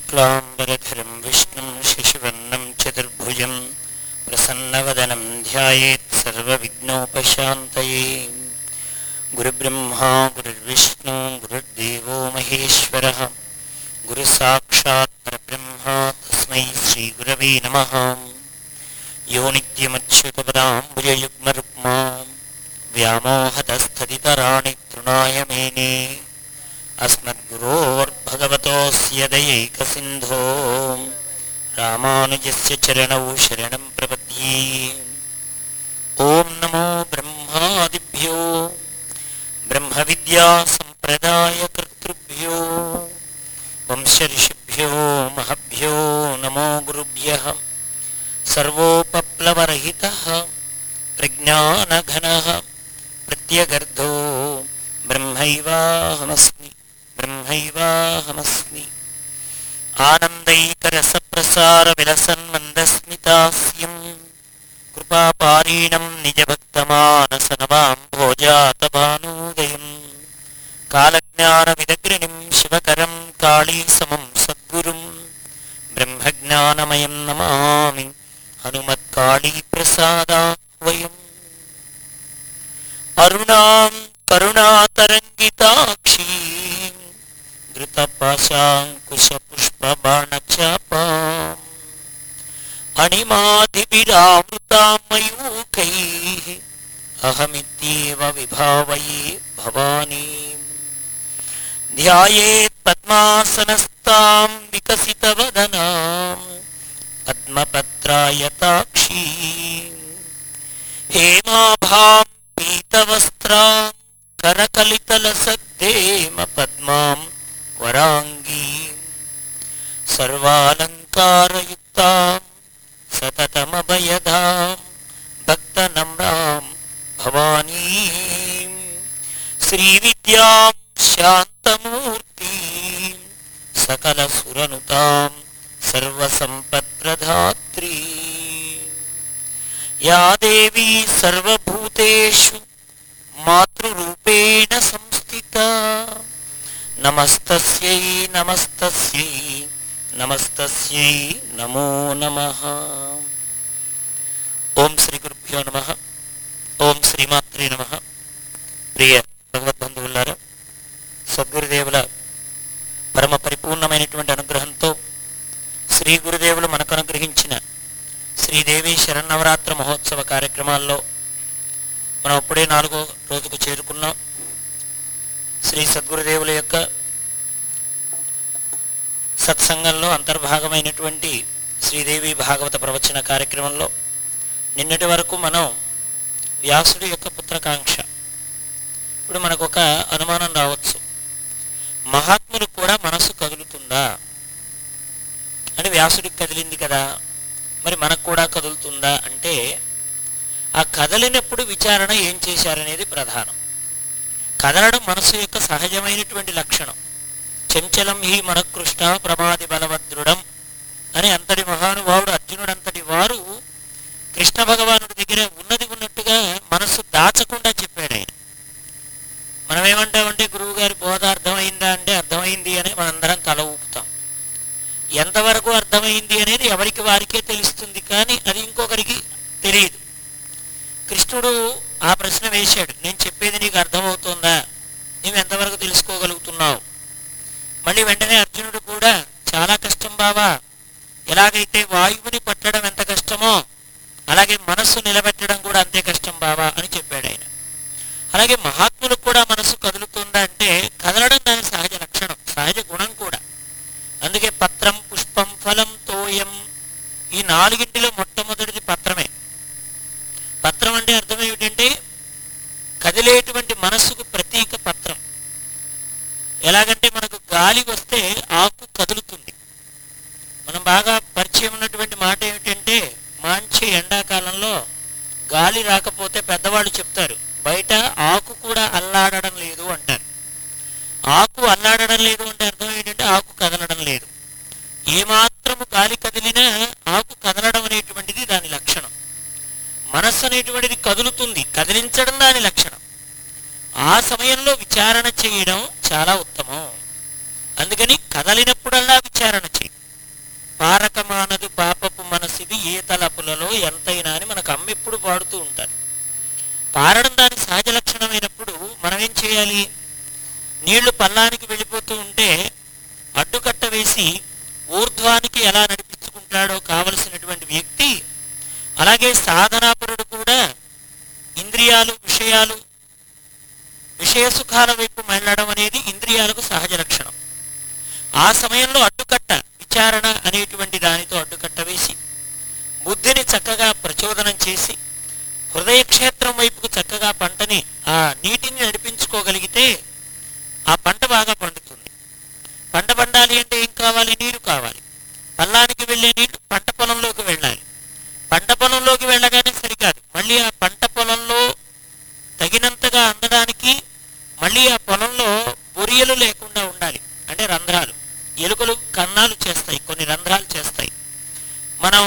शुक्लाम्बरधरं विष्णुं शशिवर्णं चतुर्भुजं प्रसन्नवदनं ध्यायेत् सर्वविघ्नोपशान्तये गुरुब्रह्मा गुरुर्विष्णु गुरुर्देवो महेश्वरः गुरुसाक्षात् परब्रह्मा तस्मै श्रीगुरवे नमः यो नित्यमच्युतपदाम्बुजयुग्मरुक्मा व्यामोहतस्थदितराणि तृणाय मेने अस्मद्गुरोर्भगवतोऽस्य दयैकसिन्धो रामानुजस्य चरणौ शरणं प्रपद्ये ॐ नमो ब्रह्मादिभ्यो ब्रह्मविद्यासम्प्रदायकर्तृभ्यो वंशऋषिभ्यो महभ्यो नमो गुरुभ्यः सर्वोपप्लवरहितः प्रज्ञानघनः प्रत्यगर्धो ब्रह्मैवाहमस्मि ब्रह्मैवाहमस्मि आनन्दैकरसप्रसारविलसन्मन्दस्मितास्यम् कृपापारीणं निजभक्तमानसनवां भोजातभानोदयम् कालज्ञानविदग्रणिं शिवकरं काळीसमं सद्गुरुं ब्रह्मज्ञानमयं नमामि हनुमत्काळीप्रसादाह्वयम् अरुणां करुणातरङ्गिताक्षीं धृतपाशाङ्कुशपुष्पबाणचापाम् अणिमाधिभिरावृतां मयूखैः अहमित्येव विभावये भवानीम् ध्यायेत् पद्मासनस्तां विकसितवदनाम् पद्मपत्रायताक्षीम् हेमाभां पीतवस्त्रां करकलितलसद्धेम पद्मां वराङ्गीं सर्वालङ्कारयुक्तां सततमभयदां भक्तनम्रां भवानीं श्रीविद्यां शान्तमूर्तिं सकलसुरनुतां सर्वसम्पत्प्रधात्री या देवी सर्वभूतेषु मातृरूपेण संस्थिता नमस्तस्यै नमस्तस्यै నమస్తస్యై నమో నమ ఓం శ్రీ గురుభ్యో నమ ఓం శ్రీమాత్రే నమ ప్రియ భగవద్బంధువులారా సద్గురుదేవుల పరమ పరిపూర్ణమైనటువంటి అనుగ్రహంతో శ్రీ గురుదేవులు మనకు అనుగ్రహించిన శ్రీదేవి శరన్నవరాత్ర మహోత్సవ కార్యక్రమాల్లో మనం అప్పుడే నాలుగో రోజుకు చేరుకున్నాం శ్రీ సద్గురుదేవుల యొక్క సత్సంగంలో అంతర్భాగమైనటువంటి శ్రీదేవి భాగవత ప్రవచన కార్యక్రమంలో నిన్నటి వరకు మనం వ్యాసుడి యొక్క పుత్రకాంక్ష ఇప్పుడు మనకు ఒక అనుమానం రావచ్చు మహాత్ములు కూడా మనస్సు కదులుతుందా అని వ్యాసుడికి కదిలింది కదా మరి మనకు కూడా కదులుతుందా అంటే ఆ కదలినప్పుడు విచారణ ఏం చేశారనేది ప్రధానం కదలడం మనసు యొక్క సహజమైనటువంటి లక్షణం చంచలం హి మనకృష్ణ ప్రమాది బలవద్రుడం అని అంతటి మహానుభావుడు అర్జునుడు అంతటి వారు కృష్ణ భగవానుడి దగ్గర ఉన్నది ఉన్నట్టుగా మనస్సు దాచకుండా చెప్పాడు ఆయన మనం ఏమంటామంటే గురువు గారి బోధ అర్థమైందా అంటే అర్థమైంది అని మనందరం తల ఊపుతాం ఎంతవరకు అర్థమైంది అనేది ఎవరికి వారికే తెలుస్తుంది కానీ అది ఇంకొకరికి తెలియదు కృష్ణుడు ఆ ప్రశ్న వేశాడు నేను చెప్పేది నీకు అర్థమవుతుందా నువ్వు ఎంతవరకు తెలుసుకోగలుగుతున్నావు మళ్ళీ వెంటనే అర్జునుడు కూడా చాలా కష్టం బావా ఎలాగైతే వాయువుని పట్టడం ఎంత కష్టమో అలాగే మనస్సు నిలబెట్టడం కూడా అంతే కష్టం బావా అని చెప్పాడు ఆయన అలాగే మహాత్ములకు కూడా మనస్సు కదులుతుందా అంటే కదలడం దాని సహజ లక్షణం సహజ గుణం కూడా అందుకే పత్రం పుష్పం ఫలం తోయం ఈ నాలుగింటిలో మొట్టమొదటిది పత్రమే పత్రం అంటే అర్థం ఏమిటంటే కదిలేటువంటి మనస్సుకు ప్రతీక పత్రం ఎలాగంటే మనకు గాలి వస్తే ఆకు కదులుతుంది మనం బాగా పరిచయం ఉన్నటువంటి మాట ఏమిటంటే మంచి ఎండాకాలంలో గాలి రాకపోతే పెద్దవాళ్ళు చెప్తారు బయట ఆకు కూడా అల్లాడడం లేదు అంటారు ఆకు అల్లాడడం లేదు అంటే అర్థం ఏంటంటే ఆకు కదలడం లేదు ఏమాత్రము గాలి కదిలినా ఆకు కదలడం అనేటువంటిది దాని లక్షణం మనస్సు అనేటువంటిది కదులుతుంది కదిలించడం దాని లక్షణం ఆ సమయంలో విచారణ చేయడం చాలా ఉత్తమం అందుకని కదలినప్పుడల్లా విచారణ చేయి పారకమానదు పాపపు మనసిది ఏ తలపులలో ఎంతైనా అని మనకు అమ్మ ఎప్పుడు పాడుతూ ఉంటారు పారడం దాని సహజ లక్షణమైనప్పుడు మనం ఏం చేయాలి నీళ్లు పల్లానికి వెళ్ళిపోతూ ఉంటే అడ్డుకట్ట వేసి ఊర్ధ్వానికి ఎలా నడిపించుకుంటాడో కావలసినటువంటి వ్యక్తి అలాగే సాధనాపరుడు కూడా ఇంద్రియాలు విషయాలు విషయ సుఖాల వైపు మళ్ళడం అనేది ఇంద్రియాలకు సహజ లక్షణం ఆ సమయంలో అడ్డుకట్ట విచారణ అనేటువంటి దానితో అడ్డుకట్ట వేసి బుద్ధిని చక్కగా ప్రచోదనం చేసి హృదయ క్షేత్రం వైపుకు చక్కగా పంటని ఆ నీటిని నడిపించుకోగలిగితే ఆ పంట బాగా పండుతుంది పంట పండాలి అంటే ఏం కావాలి నీరు కావాలి పల్లానికి వెళ్ళే నీళ్లు పంట పొలంలోకి వెళ్ళాలి పంట పొలంలోకి వెళ్ళగానే సరికాదు మళ్ళీ ఆ పంట పొలంలో తగినంతగా అందడానికి మళ్ళీ ఆ పొలంలో బొరియలు లేకుండా ఉండాలి అంటే రంధ్రాలు ఎలుకలు కన్నాలు చేస్తాయి కొన్ని రంధ్రాలు చేస్తాయి మనం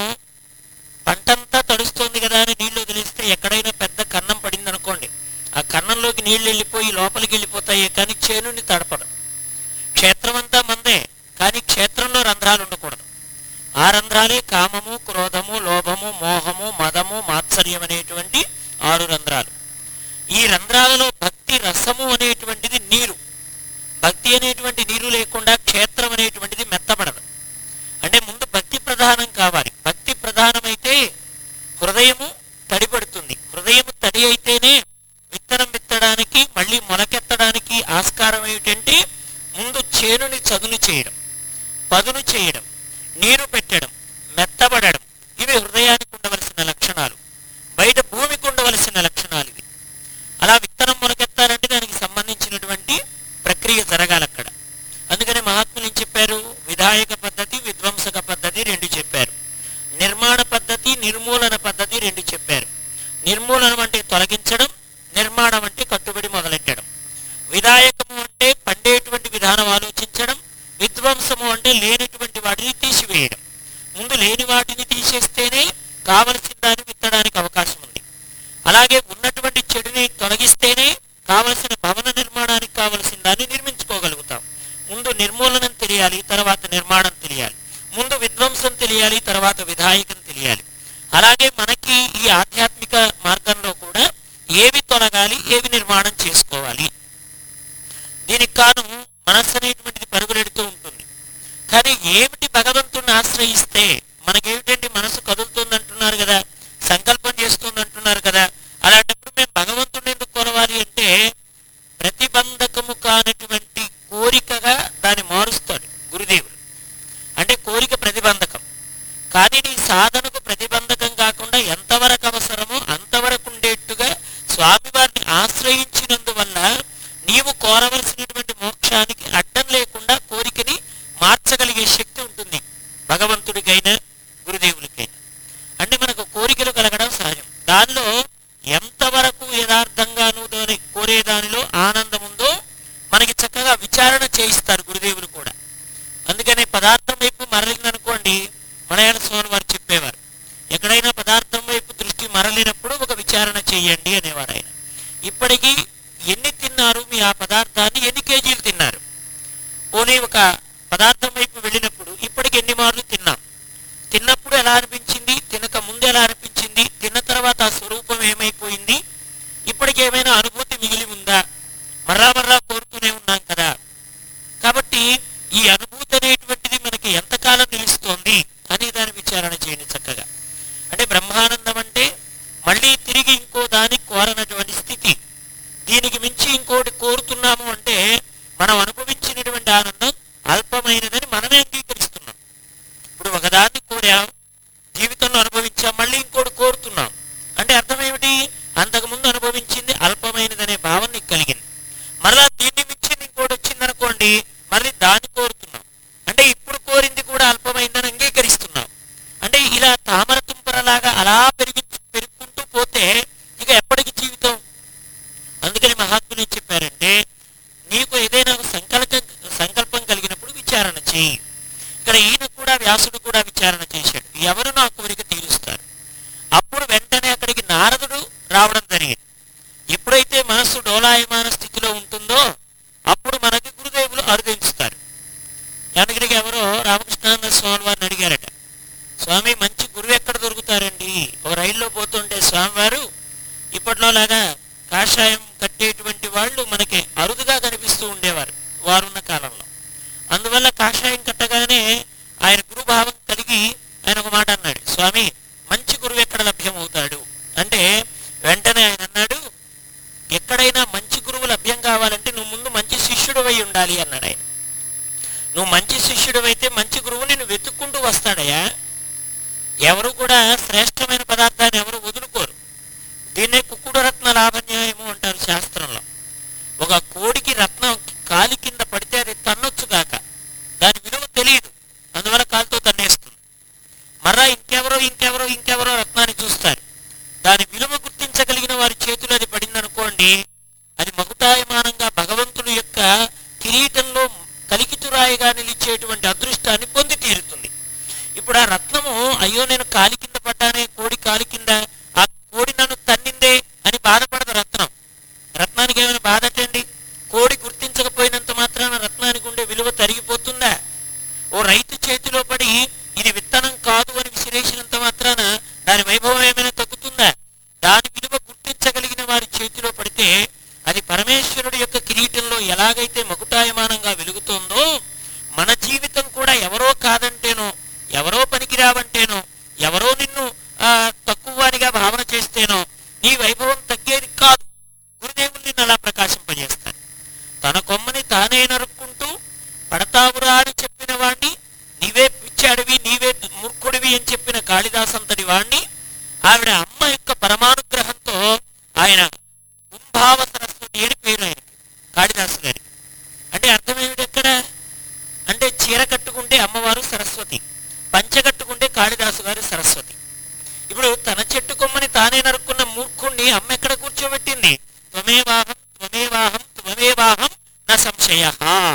పంటంతా తడుస్తోంది కదా అని నీళ్లు వదిలేస్తే ఎక్కడైనా పెద్ద కన్నం పడింది అనుకోండి ఆ కన్నంలోకి నీళ్లు వెళ్ళిపోయి లోపలికి వెళ్ళిపోతాయి కానీ చేనుని తడపడం క్షేత్రం అంతా మందే కానీ క్షేత్రంలో రంధ్రాలు ఉండకూడదు ఆ రంధ్రాలే కామము క్రోధము లోభము మోహము మదము మాత్సర్యం అనేటువంటి ఆరు రంధ్రాలు ఈ రంధ్రాలలో భక్తి రసము అనేటువంటిది నీరు భక్తి అనేటువంటి నీరు లేకుండా క్షేత్రం అనేటువంటిది మెత్తబడదు అంటే ముందు భక్తి ప్రధానం కావాలి భక్తి ప్రధానమైతే హృదయము తడిపడుతుంది హృదయము తడి అయితేనే విత్తనం విత్తడానికి మళ్ళీ మొలకెత్తడానికి ఆస్కారం ఏమిటంటే ముందు చేనుని చదును చేయడం పదును చేయడం నీరు పెట్టడం మెత్తబడడం ఇవి హృదయానికి ఉండవలసిన లక్షణాలు బయట భూమికి ఉండవలసిన లక్షణాలు ఇవి అలా విత్తనం మొలకెత్తాలంటే దానికి సంబంధించినటువంటి ప్రక్రియ జరగాలి అక్కడ అందుకని మహాత్ములు ఏం చెప్పారు విధాయక పద్ధతి విధ్వంసక పద్ధతి రెండు చెప్పారు నిర్మాణ పద్ధతి నిర్మూలన పద్ధతి రెండు చెప్పారు నిర్మూలనం అంటే తొలగించడం నిర్మాణం అంటే కట్టుబడి మొదలెట్టడం విధాయకము అంటే పండేటువంటి విధానం ఆలోచించడం విధ్వంసము అంటే లేనటువంటి వాటిని తీసివేయడం ముందు లేని వాటిని తీసేస్తేనే కావలసిన దాన్ని విత్తడానికి అవకాశం ఉంది అలాగే ఉన్నటువంటి చెడుని తొలగిస్తేనే కావలసిన భవన నిర్మాణానికి కావలసిన దాన్ని నిర్మించుకోగలుగుతాం ముందు నిర్మూలనం తెలియాలి తర్వాత నిర్మాణం తెలియాలి ముందు విధ్వంసం తెలియాలి తర్వాత విధాయకం తెలియాలి అలాగే మనకి ఈ ఆధ్యాత్మిక మార్గంలో కూడా ఏవి తొలగాలి ఏవి నిర్మాణం చేసుకోవాలి దీనికి కాను మనస్సు అనేటువంటిది పరుగులెడుతూ ఉంటుంది కానీ ఏమిటి భగవంతుణ్ణి ఆశ్రయిస్తే మనకేమిటండి మనసు కదులుతుంది అంటున్నారు కదా సంకల్పం చేస్తుంది అంటున్నారు కదా అలాంటప్పుడు మేము భగవంతుడిని ఎందుకు కొలవాలి అంటే ప్రతిబంధకము కానటువంటి కోరికగా దాన్ని మారుస్తాడు గురుదేవుడు అంటే కోరిక ప్రతిబంధకం కానీ నీ సాధనకు ప్రతిబంధకం కాకుండా ఎంతవరకు అవసరమో అంతవరకు ఉండేట్టుగా స్వామివారిని ఆశ్రయించినందువల్ల నీవు కోరవలసినటువంటి మోక్షానికి అడ్డం లేకుండా కోరికని మార్చగలిగే శక్తి ఉంటుంది భగవంతుడికైనా గురుదేవులకైనా అంటే మనకు కోరికలు కలగడం సహజం దానిలో ఎంతవరకు యథార్థంగాను దాని కోరే దానిలో ఆనందం ఉందో మనకి చక్కగా విచారణ చేయిస్తారు గురుదేవులు కూడా అందుకనే పదార్థం వైపు మరలిందనుకోండి మలయాళ స్వామి వారు చెప్పేవారు ఎక్కడైనా పదార్థం వైపు దృష్టి మరలినప్పుడు ఒక విచారణ చేయండి అనేవారు ఆయన ఇప్పటికీ ఎన్ని తిన్నారు మీ ఆ పదార్థాన్ని ఎన్ని కేజీలు తిన్నారు పోనీ ఒక పదార్థం వైపు వెళ్ళినప్పుడు ఇప్పటికి ఎన్ని మార్లు తిన్నాం తిన్నప్పుడు ఎలా అనిపించింది తినక ముందు ఎలా అనిపించింది తిన్న తర్వాత ఆ స్వరూపం ఏమైపోయింది ఇప్పటికి ఏమైనా అనుభూతి మిగిలి ఉందా మర్రా మర్రా కోరుతూనే ఉన్నాం కదా కాబట్టి ఈ అనుభూతి అనేటువంటిది మనకి ఎంతకాలం నిలుస్తోంది అనే దాని విచారణ చేయండి చక్కగా అంటే బ్రహ్మానందం అంటే మళ్ళీ తిరిగి ఇంకో దాన్ని కోరనటువంటి స్థితి దీనికి మించి ఇంకోటి కోరుతున్నాము అంటే మనం అనుభవించినటువంటి ఆనందం అల్పమైనదని మనమే అంగీకరిస్తున్నాం ఇప్పుడు ఒకదాన్ని కోరాం జీవితంలో అనుభవించాం మళ్ళీ ఇంకోటి కోరుతున్నాం అంటే అర్థం ఏమిటి అంతకుముందు అనుభవించింది అల్పమైనదనే భావన నీకు కలిగింది మరలా దీన్ని మించింది ఇంకోటి వచ్చిందనుకోండి మళ్ళీ దాన్ని కోరుతున్నాం అంటే ఇప్పుడు కోరింది కూడా అల్పమైందని అంగీకరిస్తున్నాం అంటే ఇలా తామర తుంపరలాగా అలా పెరిగి పెరుగుకుంటూ పోతే ఇక ఎప్పటికి జీవితం అందుకని మహాత్ములు ఏం చెప్పారంటే నీకు ఏదైనా ఒక సంకల్ప సంకల్పం కలిగినప్పుడు విచారణ చేయి ఇక్కడ ఈయన కూడా వ్యాసుడు కూడా విచారణ చేశాడు ఎవరు నా కోరిక తీరుస్తారు అప్పుడు వెంటనే అక్కడికి నారదుడు రావడం జరిగింది ఎప్పుడైతే మనస్సు డోలాయమాన స్థితిలో ఉంటుందో అప్పుడు మనకి గురుదేవులు అరుదించుతారు యానగిరికి ఎవరో రామకృష్ణానంద స్వామి వారిని అడిగారట స్వామి మంచి గురువు ఎక్కడ దొరుకుతారండి ఓ రైల్లో పోతుంటే స్వామివారు ఇప్పట్లో లాగా కాషాయం కట్టేటువంటి వాళ్ళు మనకి అరుదుగా కనిపిస్తూ ఉండేవారు వారున్న కాలంలో అందువల్ల కాషాయం కట్టగానే ఆయన గురుభావం కలిగి ఆయన ఒక మాట అన్నాడు స్వామి మంచి గురువు ఎక్కడ లభ్యమవుతాడు అంటే వెంటనే ఆయన అన్నాడు ఎక్కడైనా మంచి గురువు లభ్యం కావాలంటే నువ్వు ముందు మంచి శిష్యుడు అయి ఉండాలి అన్నాడు ఆయన నువ్వు మంచి శిష్యుడు అయితే మంచి గురువు నిన్ను వెతుక్కుంటూ వస్తాడయ్యా ఎవరు కూడా శ్రేష్టమైన పదార్థాన్ని ఎవరు వదులుకోరు దీన్నే కుక్కుడు రత్న లాభన్యాయము అంటారు శాస్త్రంలో ఒక కోడికి రత్నం కాలి కింద పడితే అది తన్నొచ్చు కాక దాని విలువ తెలియదు అందువల్ల కాలుతో తన్నేస్తుంది మర్రా ఇంకెవరో ఇంకెవరో ఇంకెవరో రత్నాన్ని చూస్తారు దాని విలువ గుర్తించగలిగిన వారి చేతులు అది పడిందనుకోండి అది మగుటాయమానంగా భగవంతుడి యొక్క కిరీటంలో కలికితురాయిగా నిలిచేటువంటి అదృష్టాన్ని పొంది తీరుతుంది ఇప్పుడు ఆ రత్నము అయ్యో నేను కాలి కింద పడ్డానే కోడి కాలి కింద ఆ కోడి నన్ను తన్నిందే అని బాధపడదు రత్నం రత్నానికి ఏమైనా బాధటండి కోడి గుర్తించకపోయినంత మాత్రాన రత్నానికి ఉండే విలువ తరిగిపోతుందా ఓ రైతు చేతిలో పడి ఇది విత్తనం కాదు అని విసిరేసినంత మాత్రాన దాని వైభవం ఏమైనా తగ్గుతుందా దాని విలువ గుర్తించగలిగిన వారి చేతిలో పడితే అది పరమేశ్వరుడు యొక్క కిరీటంలో ఎలాగైతే మకుటాయమానంగా వెలుగుతోందో మన జీవితం కూడా ఎవరో కాదంటేనో ఎవరో పనికిరావంటేనో ఎవరో నిన్ను ఆ, తక్కువ వారిగా భావన చేస్తేనో నీ వైభవం తగ్గేది కాదు గురుదేవులు నిన్ను అలా ప్రకాశింపజేస్తాడు తన కొమ్మని తానే నరుక్కుంటూ పడతావురా అని చెప్పిన వాణ్ణి నీవే పిచ్చాడివి నీవే మూర్ఖుడివి అని చెప్పిన కాళిదాసంతటి వాణ్ణి ఆవిడ అమ్మ యొక్క పరమానుగ్రహంతో ఆయన కుంభావ సరస్వతి అని పేరు ఆయనకి కాళిదాసు గారి అంటే అర్థం ఏమిటి ఎక్కడ అంటే చీర కట్టుకుంటే అమ్మవారు సరస్వతి పంచ కట్టుకుంటే కాళిదాసు గారు సరస్వతి ఇప్పుడు తన చెట్టు కొమ్మని తానే నరుక్కున్న మూర్ఖుణ్ణి అమ్మ ఎక్కడ కూర్చోబెట్టింది త్వమేవాహం త్వమేవాహం త్వమేవాహం నా సంశయ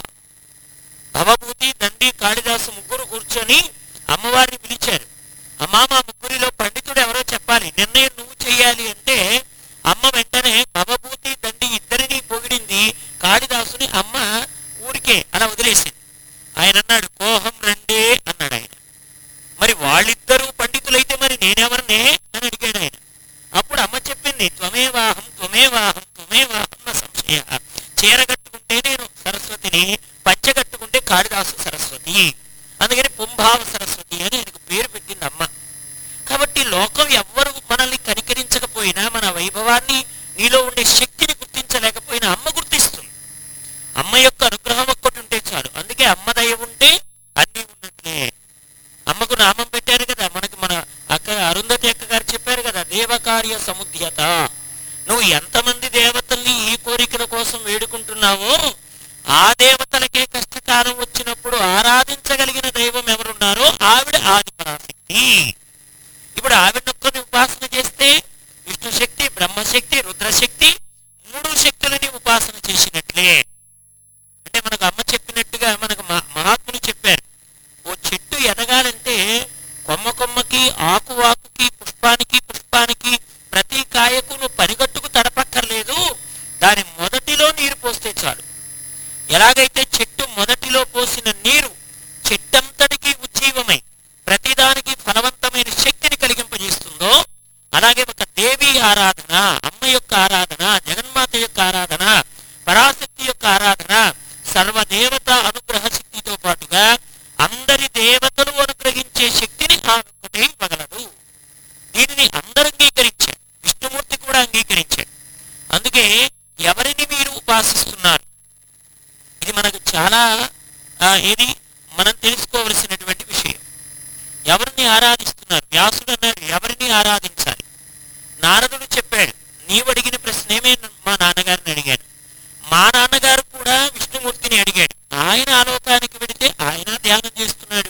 భవభూతి దండి కాళిదాసు ముగ్గురు కూర్చొని అమ్మవారిని పిలిచారు అమ్మా మా ముగ్గురిలో పండితుడు ఎవరో చెప్పాలి నిర్ణయం నువ్వు చెయ్యాలి అంటే అమ్మ వెంటనే భవభూతి దండి ఇద్దరిని పొగిడింది కాళిదాసుని అమ్మ ఊరికే అలా వదిలేసింది ఆయన అన్నాడు కోహం రండే అన్నాడు ఆయన మరి వాళ్ళిద్దరూ పండితులైతే మరి నేనెవరినే అని అడిగాడు ఆయన అప్పుడు అమ్మ చెప్పింది త్వమేవాహం త్వమేవాహం త్వమేవాహం నా సంశయ చీర కట్టుకుంటే నేను సరస్వతిని పంచ కట్టుకుంటే కాళిదాసు సరస్వతి అందుకని పుంభావ సరస్వతి అని ఆయనకు పేరు పెట్టింది అమ్మ కాబట్టి లోకం ఎవ్వరు మనల్ని కనికరించకపోయినా మన వైభవాన్ని నీలో ఉండే శక్తిని గుర్తించలేకపోయినా అమ్మ గుర్తిస్తుంది అమ్మ యొక్క అనుగ్రహం ఒక్కటి ఉంటే చాలు అందుకే అమ్మ దయ ఉంటే అన్నీ ఉన్నట్లే అమ్మకు నామం పెట్టారు కదా మనకి మన అక్క అరుంధతి అక్క గారు చెప్పారు కదా దేవకార్య సముద్యత నువ్వు ఎంతమంది దేవతల్ని ఈ కోరికల కోసం వేడుకుంటున్నావో ఆ దేవతలకే కష్టకాలం వచ్చినప్పుడు ఆరాధించగలిగిన దైవం ఎవరున్నారో ఆవిడ ఆదిపరాశక్తి ఇప్పుడు ఆవిడనొక్కని ఉపాసన చేస్తే విష్ణు శక్తి బ్రహ్మశక్తి రుద్రశక్తి మూడు శక్తులని ఉపాసన చేసినట్లే అంటే మనకు అమ్మ చెప్పినట్టుగా మనకు మహా- మహాత్ములు చెప్పారు ఓ చెట్టు ఎదగాలంటే కొమ్మ కొమ్మకి ఆకు ఆకుకి పుష్పానికి పుష్పానికి ప్రతి కాయకు నువ్వు పనిగట్టుకు తడపక్కర్లేదు దాని మొదటిలో నీరు పోస్తే చాలు ఎలాగైతే చెట్టు మొదటిలో పోసిన నీరు చెట్టంతటికి ఉజ్జీవమై ప్రతిదానికి ఫలవంతమైన శక్తిని కలిగింపజేస్తుందో అలాగే ఒక దేవి ఆరాధన అమ్మ యొక్క ఆరాధన జగన్మాత యొక్క ఆరాధన పరాశక్తి యొక్క ఆరాధన సర్వదేవత అనుగ్రహ శక్తితో పాటుగా అందరి దేవతలు అనుగ్రహించే శక్తిని ఆనొక్కటే ఇవ్వగలడు దీనిని అందరూ అంగీకరించారు విష్ణుమూర్తి కూడా అంగీకరించాడు అందుకే ఎవరిని మీరు ఉపాసిస్తున్నారు ఇది మనకు చాలా ఆ, ఏది మనం తెలుసుకోవలసినటువంటి విషయం ఎవరిని ఆరాధిస్తున్నారు వ్యాసుడు అన్నాడు ఎవరిని ఆరాధించాలి నారదుడు చెప్పాడు నీవు అడిగిన ప్రశ్నేమే మా నాన్నగారిని అడిగాను మా నాన్నగారు కూడా విష్ణుమూర్తిని అడిగాడు ఆయన ఆలోకానికి వెడితే ఆయన ధ్యానం చేస్తున్నాడు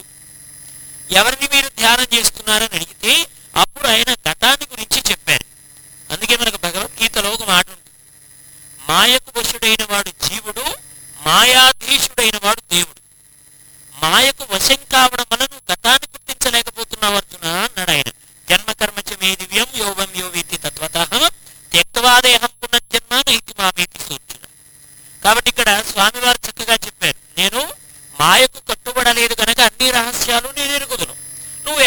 ఎవరిని మీరు ధ్యానం చేస్తున్నారని అడిగితే అప్పుడు ఆయన ఘటాన్ని గురించి చెప్పారు అందుకే మనకు భగవద్గీతలో ఒక మాట ఉంటుంది మాయకు వశుడైన వాడు జీవుడు మాయాధీశుడైన వాడు దేవుడు మాయకు వశం కావడం వల్ల నువ్వు గతాన్ని గుర్తించలేకపోతున్నావు అర్జున అన్నాడు ఆయన జన్మ కర్మచ మే దివ్యం యోగం యో వీతి తత్వత త్యక్తవాదేహం పునర్జన్మ నైతి మామేతి సూర్చున కాబట్టి ఇక్కడ స్వామివారు చక్కగా చెప్పారు నేను మాయకు కట్టుబడలేదు కనుక అన్ని రహస్యాలు నేను ఎరుగుదును నువ్వు ఎరగలేకున్నావు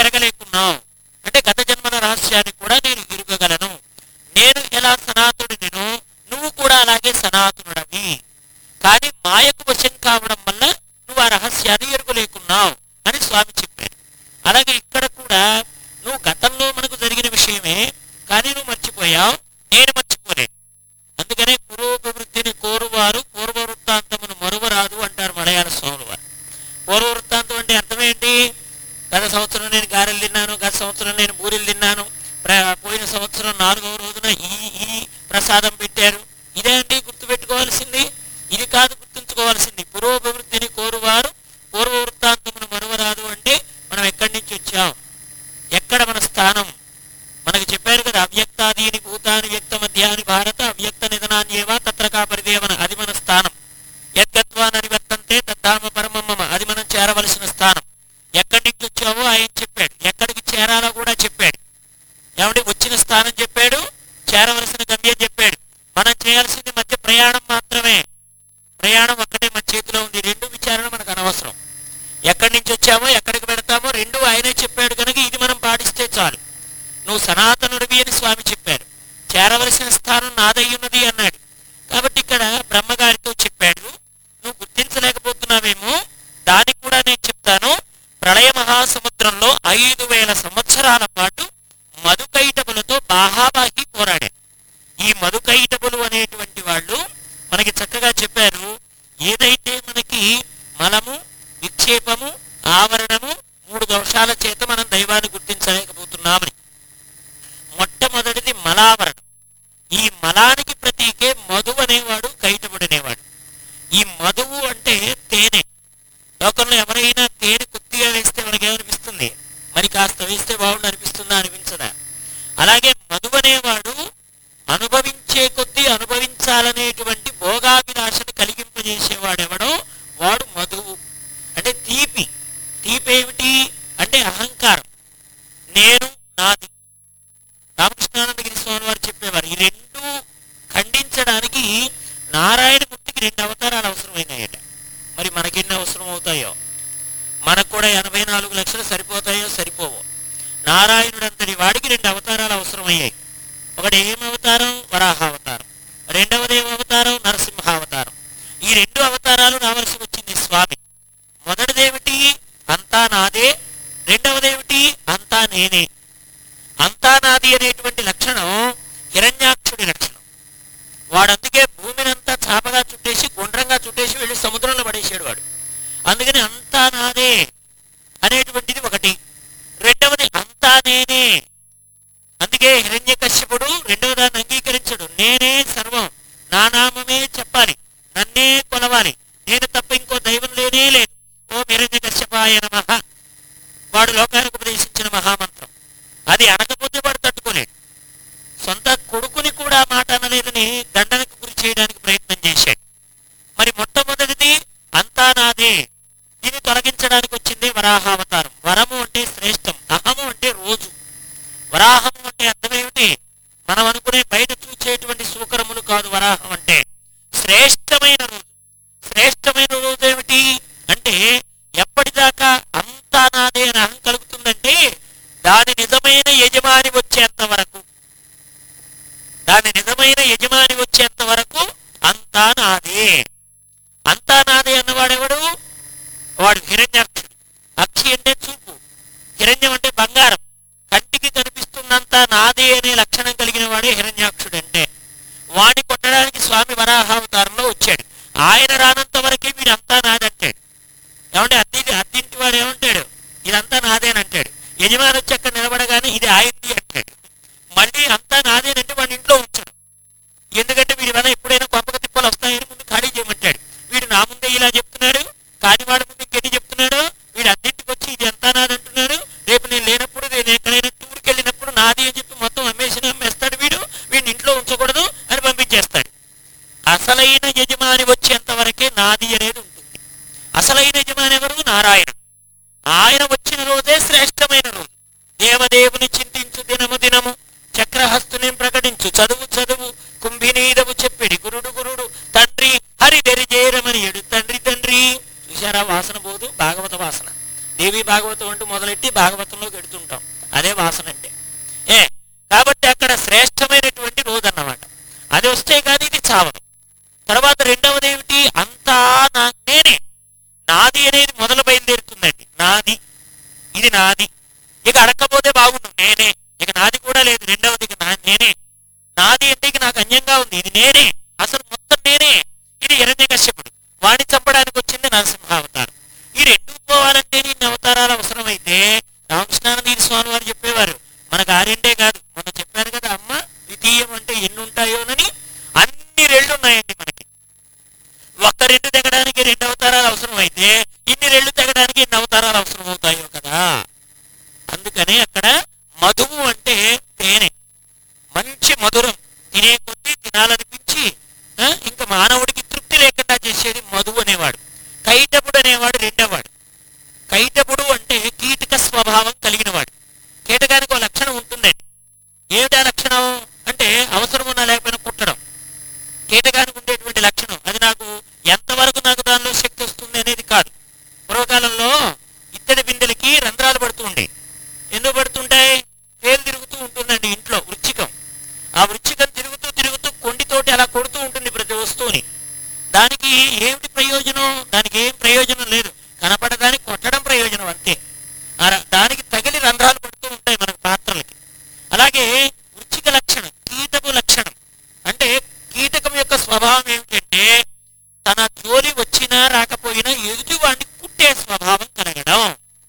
ఉన్నావు అంటే గత జన్మల రహస్యాన్ని కూడా నేను ఎరుగగలను నేను ఎలా సనాతుడినో నువ్వు కూడా అలాగే సనాతనుడవి కానీ మాయకు వశం కావడం వల్ల నువ్వు ఆ రహస్యాన్ని ఎరుగలేకున్నావు అని స్వామి చెప్పారు అలాగే ఇక్కడ కూడా నువ్వు గతంలో మనకు జరిగిన విషయమే కానీ నువ్వు మర్చిపోయావు నేను మర్చిపోలేదు అందుకనే పురోభివృద్ధిని కోరువారు పూర్వ వృత్తాంతమును మరువరాదు అంటారు మలయాళ స్వాములు వారు పూర్వ వృత్తాంతం అంటే అర్థం ఏంటి గత సంవత్సరం నేను గారెలు తిన్నాను గత సంవత్సరం నేను బూరెలు తిన్నాను ప్ర- పోయిన సంవత్సరం నాలుగవ రోజున ఈ ఈ ప్రసాదం పెట్టారు ఇదే అండి గుర్తుపెట్టుకోవాల్సింది ఇది కాదు గుర్తుంచుకోవాల్సింది పురోభివృద్ధిని కోరువారు పూర్వ వృత్తాంతమును మరువరాదు అంటే మనం ఎక్కడి నుంచి వచ్చాం ఎక్కడ మన స్థానం మనకు చెప్పారు కదా అవ్యక్తాదీని భూతాని వ్యక్త మధ్యాని భారత అవ్యక్త నిధనాన్యేవా తత్రకా పరిదేవన అది మన స్థానం యద్గత్వా ననివర్తంతే తద్ధామ పరమమ్మ అది మనం చేరవలసిన స్థానం ఎక్కడి నుంచి వచ్చావో ఆయన చెప్పాడు ఎక్కడికి చేరాలో కూడా చెప్పాడు ఏమంటే వచ్చిన స్థానం చెప్పాడు చేరవలసిన గమ్యం చెప్పాడు మనం చేయాల్సింది మధ్య ప్రయాణం మాత్రమే ప్రయాణం ఒక్కటే మన చేతిలో ఉంది రెండు విచారణ మనకు అనవసరం ఎక్కడి నుంచి వచ్చామో ఎక్కడికి పెడతామో రెండు ఆయనే చెప్పాడు కనుక ఇది మనం పాటిస్తే చాలు నువ్వు సనాతనుడివి అని స్వామి చెప్పారు చేరవలసిన స్థానం నాదయ్యున్నది అన్నాడు కాబట్టి ఇక్కడ బ్రహ్మగారితో చెప్పాడు నువ్వు గుర్తించలేకపోతున్నావేమో దానికి కూడా నేను చెప్తాను ప్రళయ మహాసముద్రంలో ఐదు వేల సంవత్సరాల పాటు మధుకైటములతో బాహాబాహి పోరాడాడు ఈ మధుకైటములు అనేటువంటి వాళ్ళు మనకి చక్కగా చెప్పారు ఏదైతే మనకి మలము విక్షేపము ఆవరణము మూడు దోషాల చేత మనం దైవాన్ని గుర్తించలేకపోతున్నామని మొట్టమొదటిది మలావరణం ఈ మలానికి ప్రతీకే మధు అనేవాడు కైటముడు అనేవాడు ఈ మధువు అంటే తేనె లోకంలో ఎవరైనా తేనె కొద్దిగా వేస్తే మనకి ఏమనిపిస్తుంది మరి కాస్త వేస్తే బాగుండు అనిపిస్తుందా అనిపించదా అలాగే మధు అనేవాడు అనుభవించే కొద్దీ అనుభవించాలనేటువంటి భోగాభిలాషను కలిగింపజేసేవాడెవడో వాడు మధువు అంటే తీపి తీపి ఏమిటి అంటే అహంకారం నేను నాది రామకృష్ణానందగిరి స్వామి వారు చెప్పేవారు ఈ రెండు ఖండించడానికి నారాయణమూర్తికి రెండు అవతారాలు అవసరమైనాయట మరి మనకెన్ని అవసరం అవుతాయో మనకు కూడా ఎనభై నాలుగు లక్షలు సరిపోతాయో సరిపోవో నారాయణుడంతటి వాడికి రెండు అవతారాలు అవసరమయ్యాయి ఒకటి ఏం అవతారం వరాహ అవతారం రెండవది ఏం అవతారం నరసింహ అవతారం ఈ రెండు అవతారాలు రావలసి వచ్చింది స్వామి మొదటిదేమిటి అంతా నాదే రెండవదేమిటి అంతా నేనే అంతా నాది అనేటువంటి లక్షణం హిరణ్యాక్షుడి లక్షణం వాడందుకే భూమినంతా చాపగా చుట్టేసి గుండ్రంగా చుట్టేసి వెళ్ళి సముద్రంలో పడేసాడు వాడు అందుకని అంతా నాదే అనేటువంటిది ఒకటి రెండవది అంతా నేనే అందుకే హిరణ్యకశ్యపుడు రెండవ దాన్ని అంగీకరించడు నేనే సర్వం నా నామమే చెప్పాలి నన్నే కొలవాలి నేను తప్ప ఇంకో దైవం లేనే లేదు ఓ హిరణ్యకశ్యపాయ నమః వాడు లోకానికి ఉపదేశించిన మహామంత్రం అది అనకపోతే వాడు తట్టుకోలేడు సొంత కొడుకుని కూడా మాట అనలేదని దండనకు గురి చేయడానికి ప్రయత్నం చేశాడు మరి మొట్టమొదటిది అంతా నాదే దీన్ని తొలగించడానికి వచ్చింది వరాహావతారం వరము అంటే శ్రేష్టం అహము అంటే రోజు వరాహము అంటే అర్థం ఏమిటి మనం అనుకునే బయట చూచేటువంటి సూకరములు కాదు వరాహం అంటే శ్రేష్టమైన రోజు శ్రేష్టమైన రోజు ఏమిటి అంటే ఎప్పటిదాకా అంతా నాదే అని అహం కలుగుతుందంటే దాని నిజమైన యజమాని వచ్చేంత వరకు దాని నిజమైన యజమాని వచ్చేంత వరకు అంతా నాదే అంతా నాదే అన్నవాడెవడు వాడు హిరణ్యాక్షుడు అక్షి అంటే చూపు హిరణ్యం అంటే బంగారం కంటికి కనిపిస్తున్నంత నాదే అనే లక్షణం కలిగిన వాడే హిరణ్యాక్షుడు అంటే వాణ్ణి కొట్టడానికి స్వామి వరాహావతారంలో వచ్చాడు ఆయన రానంత వరకే వీడంతా నాదంటాడు ఏమంటే అద్దె అద్దింటి వాడు ఏమంటాడు ఇదంతా నాదేనంటాడు యజమాని వచ్చి అక్కడ నిలబడగానే ఇది ఆయనది అంటాడు మళ్ళీ అంతా నాదేనంటే వాడి ఇంట్లో ఉంచడు ఎందుకంటే వీడి వల్ల ఎప్పుడైనా కొంపక తిప్పలు వస్తాయని ముందు ఖాళీ చేయమంటాడు వీడు నా ముందే ఇలా చెప్తున్నాడు కాని వాడి ముందు ఇంకెన్ని చెప్తున్నాడు వీడు అన్నింటికి వచ్చి ఇది అంతా నాదంటున్నాడు రేపు నేను లేనప్పుడు నేను ఎక్కడైనా టూర్కి వెళ్ళినప్పుడు నాది అని చెప్పి మొత్తం అమ్మేసిన అమ్మేస్తాడు వీడు వీడిని ఇంట్లో ఉంచకూడదు అని పంపించేస్తాడు అసలైన యజమాని వచ్చేంత వరకే నాది అనేది ఉంటుంది అసలైన యజమాని ఎవరు నారాయణ ఆయన వచ్చిన రోజే శ్రేష్టమైన రోజు దేవదేవుని చింతించు దినము దినము చక్రహస్తుని ప్రకటించు చదువు చదువు కుంభినీదవు చెప్పిడి గురుడు గురుడు తండ్రి హరి దెరిజేరమని ఎడు తండ్రి తండ్రి చూశారా వాసన పోదు భాగవత వాసన దేవి భాగవతం అంటూ మొదలెట్టి భాగవతంలో గెడుతుంటాం అదే వాసన అంటే ఏ కాబట్టి అక్కడ శ్రేష్టమైనటువంటి రోజు అన్నమాట అది వస్తే కానీ ఇది చావదు తర్వాత రెండవది ఏమిటి అంతా నా నేనే నాది అనేది మొదలు బయలుదేరుతుందండి నాది ఇది నాది ఇక అడకపోతే బాగుండు నేనే ఇక నాది కూడా లేదు రెండవది ఇక నా నేనే నాది అంటే ఇక నాకు అన్యంగా ఉంది ఇది నేనే అసలు మొత్తం నేనే ఇది హిరణ్యకశ్యపుడు వాడిని చంపడానికి వచ్చింది నరసింహావతారం ఈ రెండు పోవాలంటే ఇన్ని అవతారాలు అవసరమైతే రామకృష్ణానందీరి స్వామి వారు చెప్పేవారు మనకు ఆ రెండే కాదు మొన్న చెప్పారు కదా అమ్మ ద్వితీయం అంటే ఎన్ని ఉంటాయోనని అన్ని రెళ్ళు ఉన్నాయండి మనకి ఒక్క రెండు తెగడానికి రెండు అవతారాలు అవసరం అయితే ఇన్ని రెళ్ళు తెగడానికి ఎన్ని అవతారాలు అవసరం అవుతాయో కదా అందుకనే అక్కడ మధువు అంటే తేనె మంచి మధురం తినే కొద్దీ తినాలనిపించి ఆ, ఇంకా మానవుడికి తృప్తి లేకుండా చేసేది మధువు అనేవాడు కైటపుడు అనేవాడు రెండోవాడు కైటపుడు అంటే కీటక స్వభావం కలిగినవాడు కీటకానికి ఒక లక్షణం ఉంటుందండి ఏమిటా లక్షణం అంటే అవసరం ఉన్నా లేకపోయినా కుట్టడం కీటకానికి ఉండేటువంటి లక్షణం అది నాకు ఎంతవరకు నాకు దానిలో శక్తి వస్తుంది అనేది కాదు పూర్వకాలంలో ఇత్తడి బిందెలకి రంధ్రాలు పడుతూ ఉండే ఎందుకు పడుతుంటాయి వేలు తిరుగుతూ ఉంటుందండి ఇంట్లో వృచ్చికం ఆ వృచ్చికం తిరుగుతూ తిరుగుతూ కొండితోటి అలా కొడుతూ ఉంటుంది ప్రతి వస్తువుని దానికి ఏమిటి ప్రయోజనం దానికి ఏం ప్రయోజనం లేదు కనపడడానికి కొట్టడం ప్రయోజనం అంతే ఆ ర- దానికి తగిలి రంధ్రాలు పడుతూ ఉంటాయి మనకు పాత్రలకి అలాగే వృచ్చిక లక్షణం కీటపు లక్షణం అంటే కీటకం యొక్క స్వభావం ఏమిటంటే తన జోలి వచ్చినా రాకపోయినా ఎదుటి వాడిని కుట్టే స్వభావం కలగడం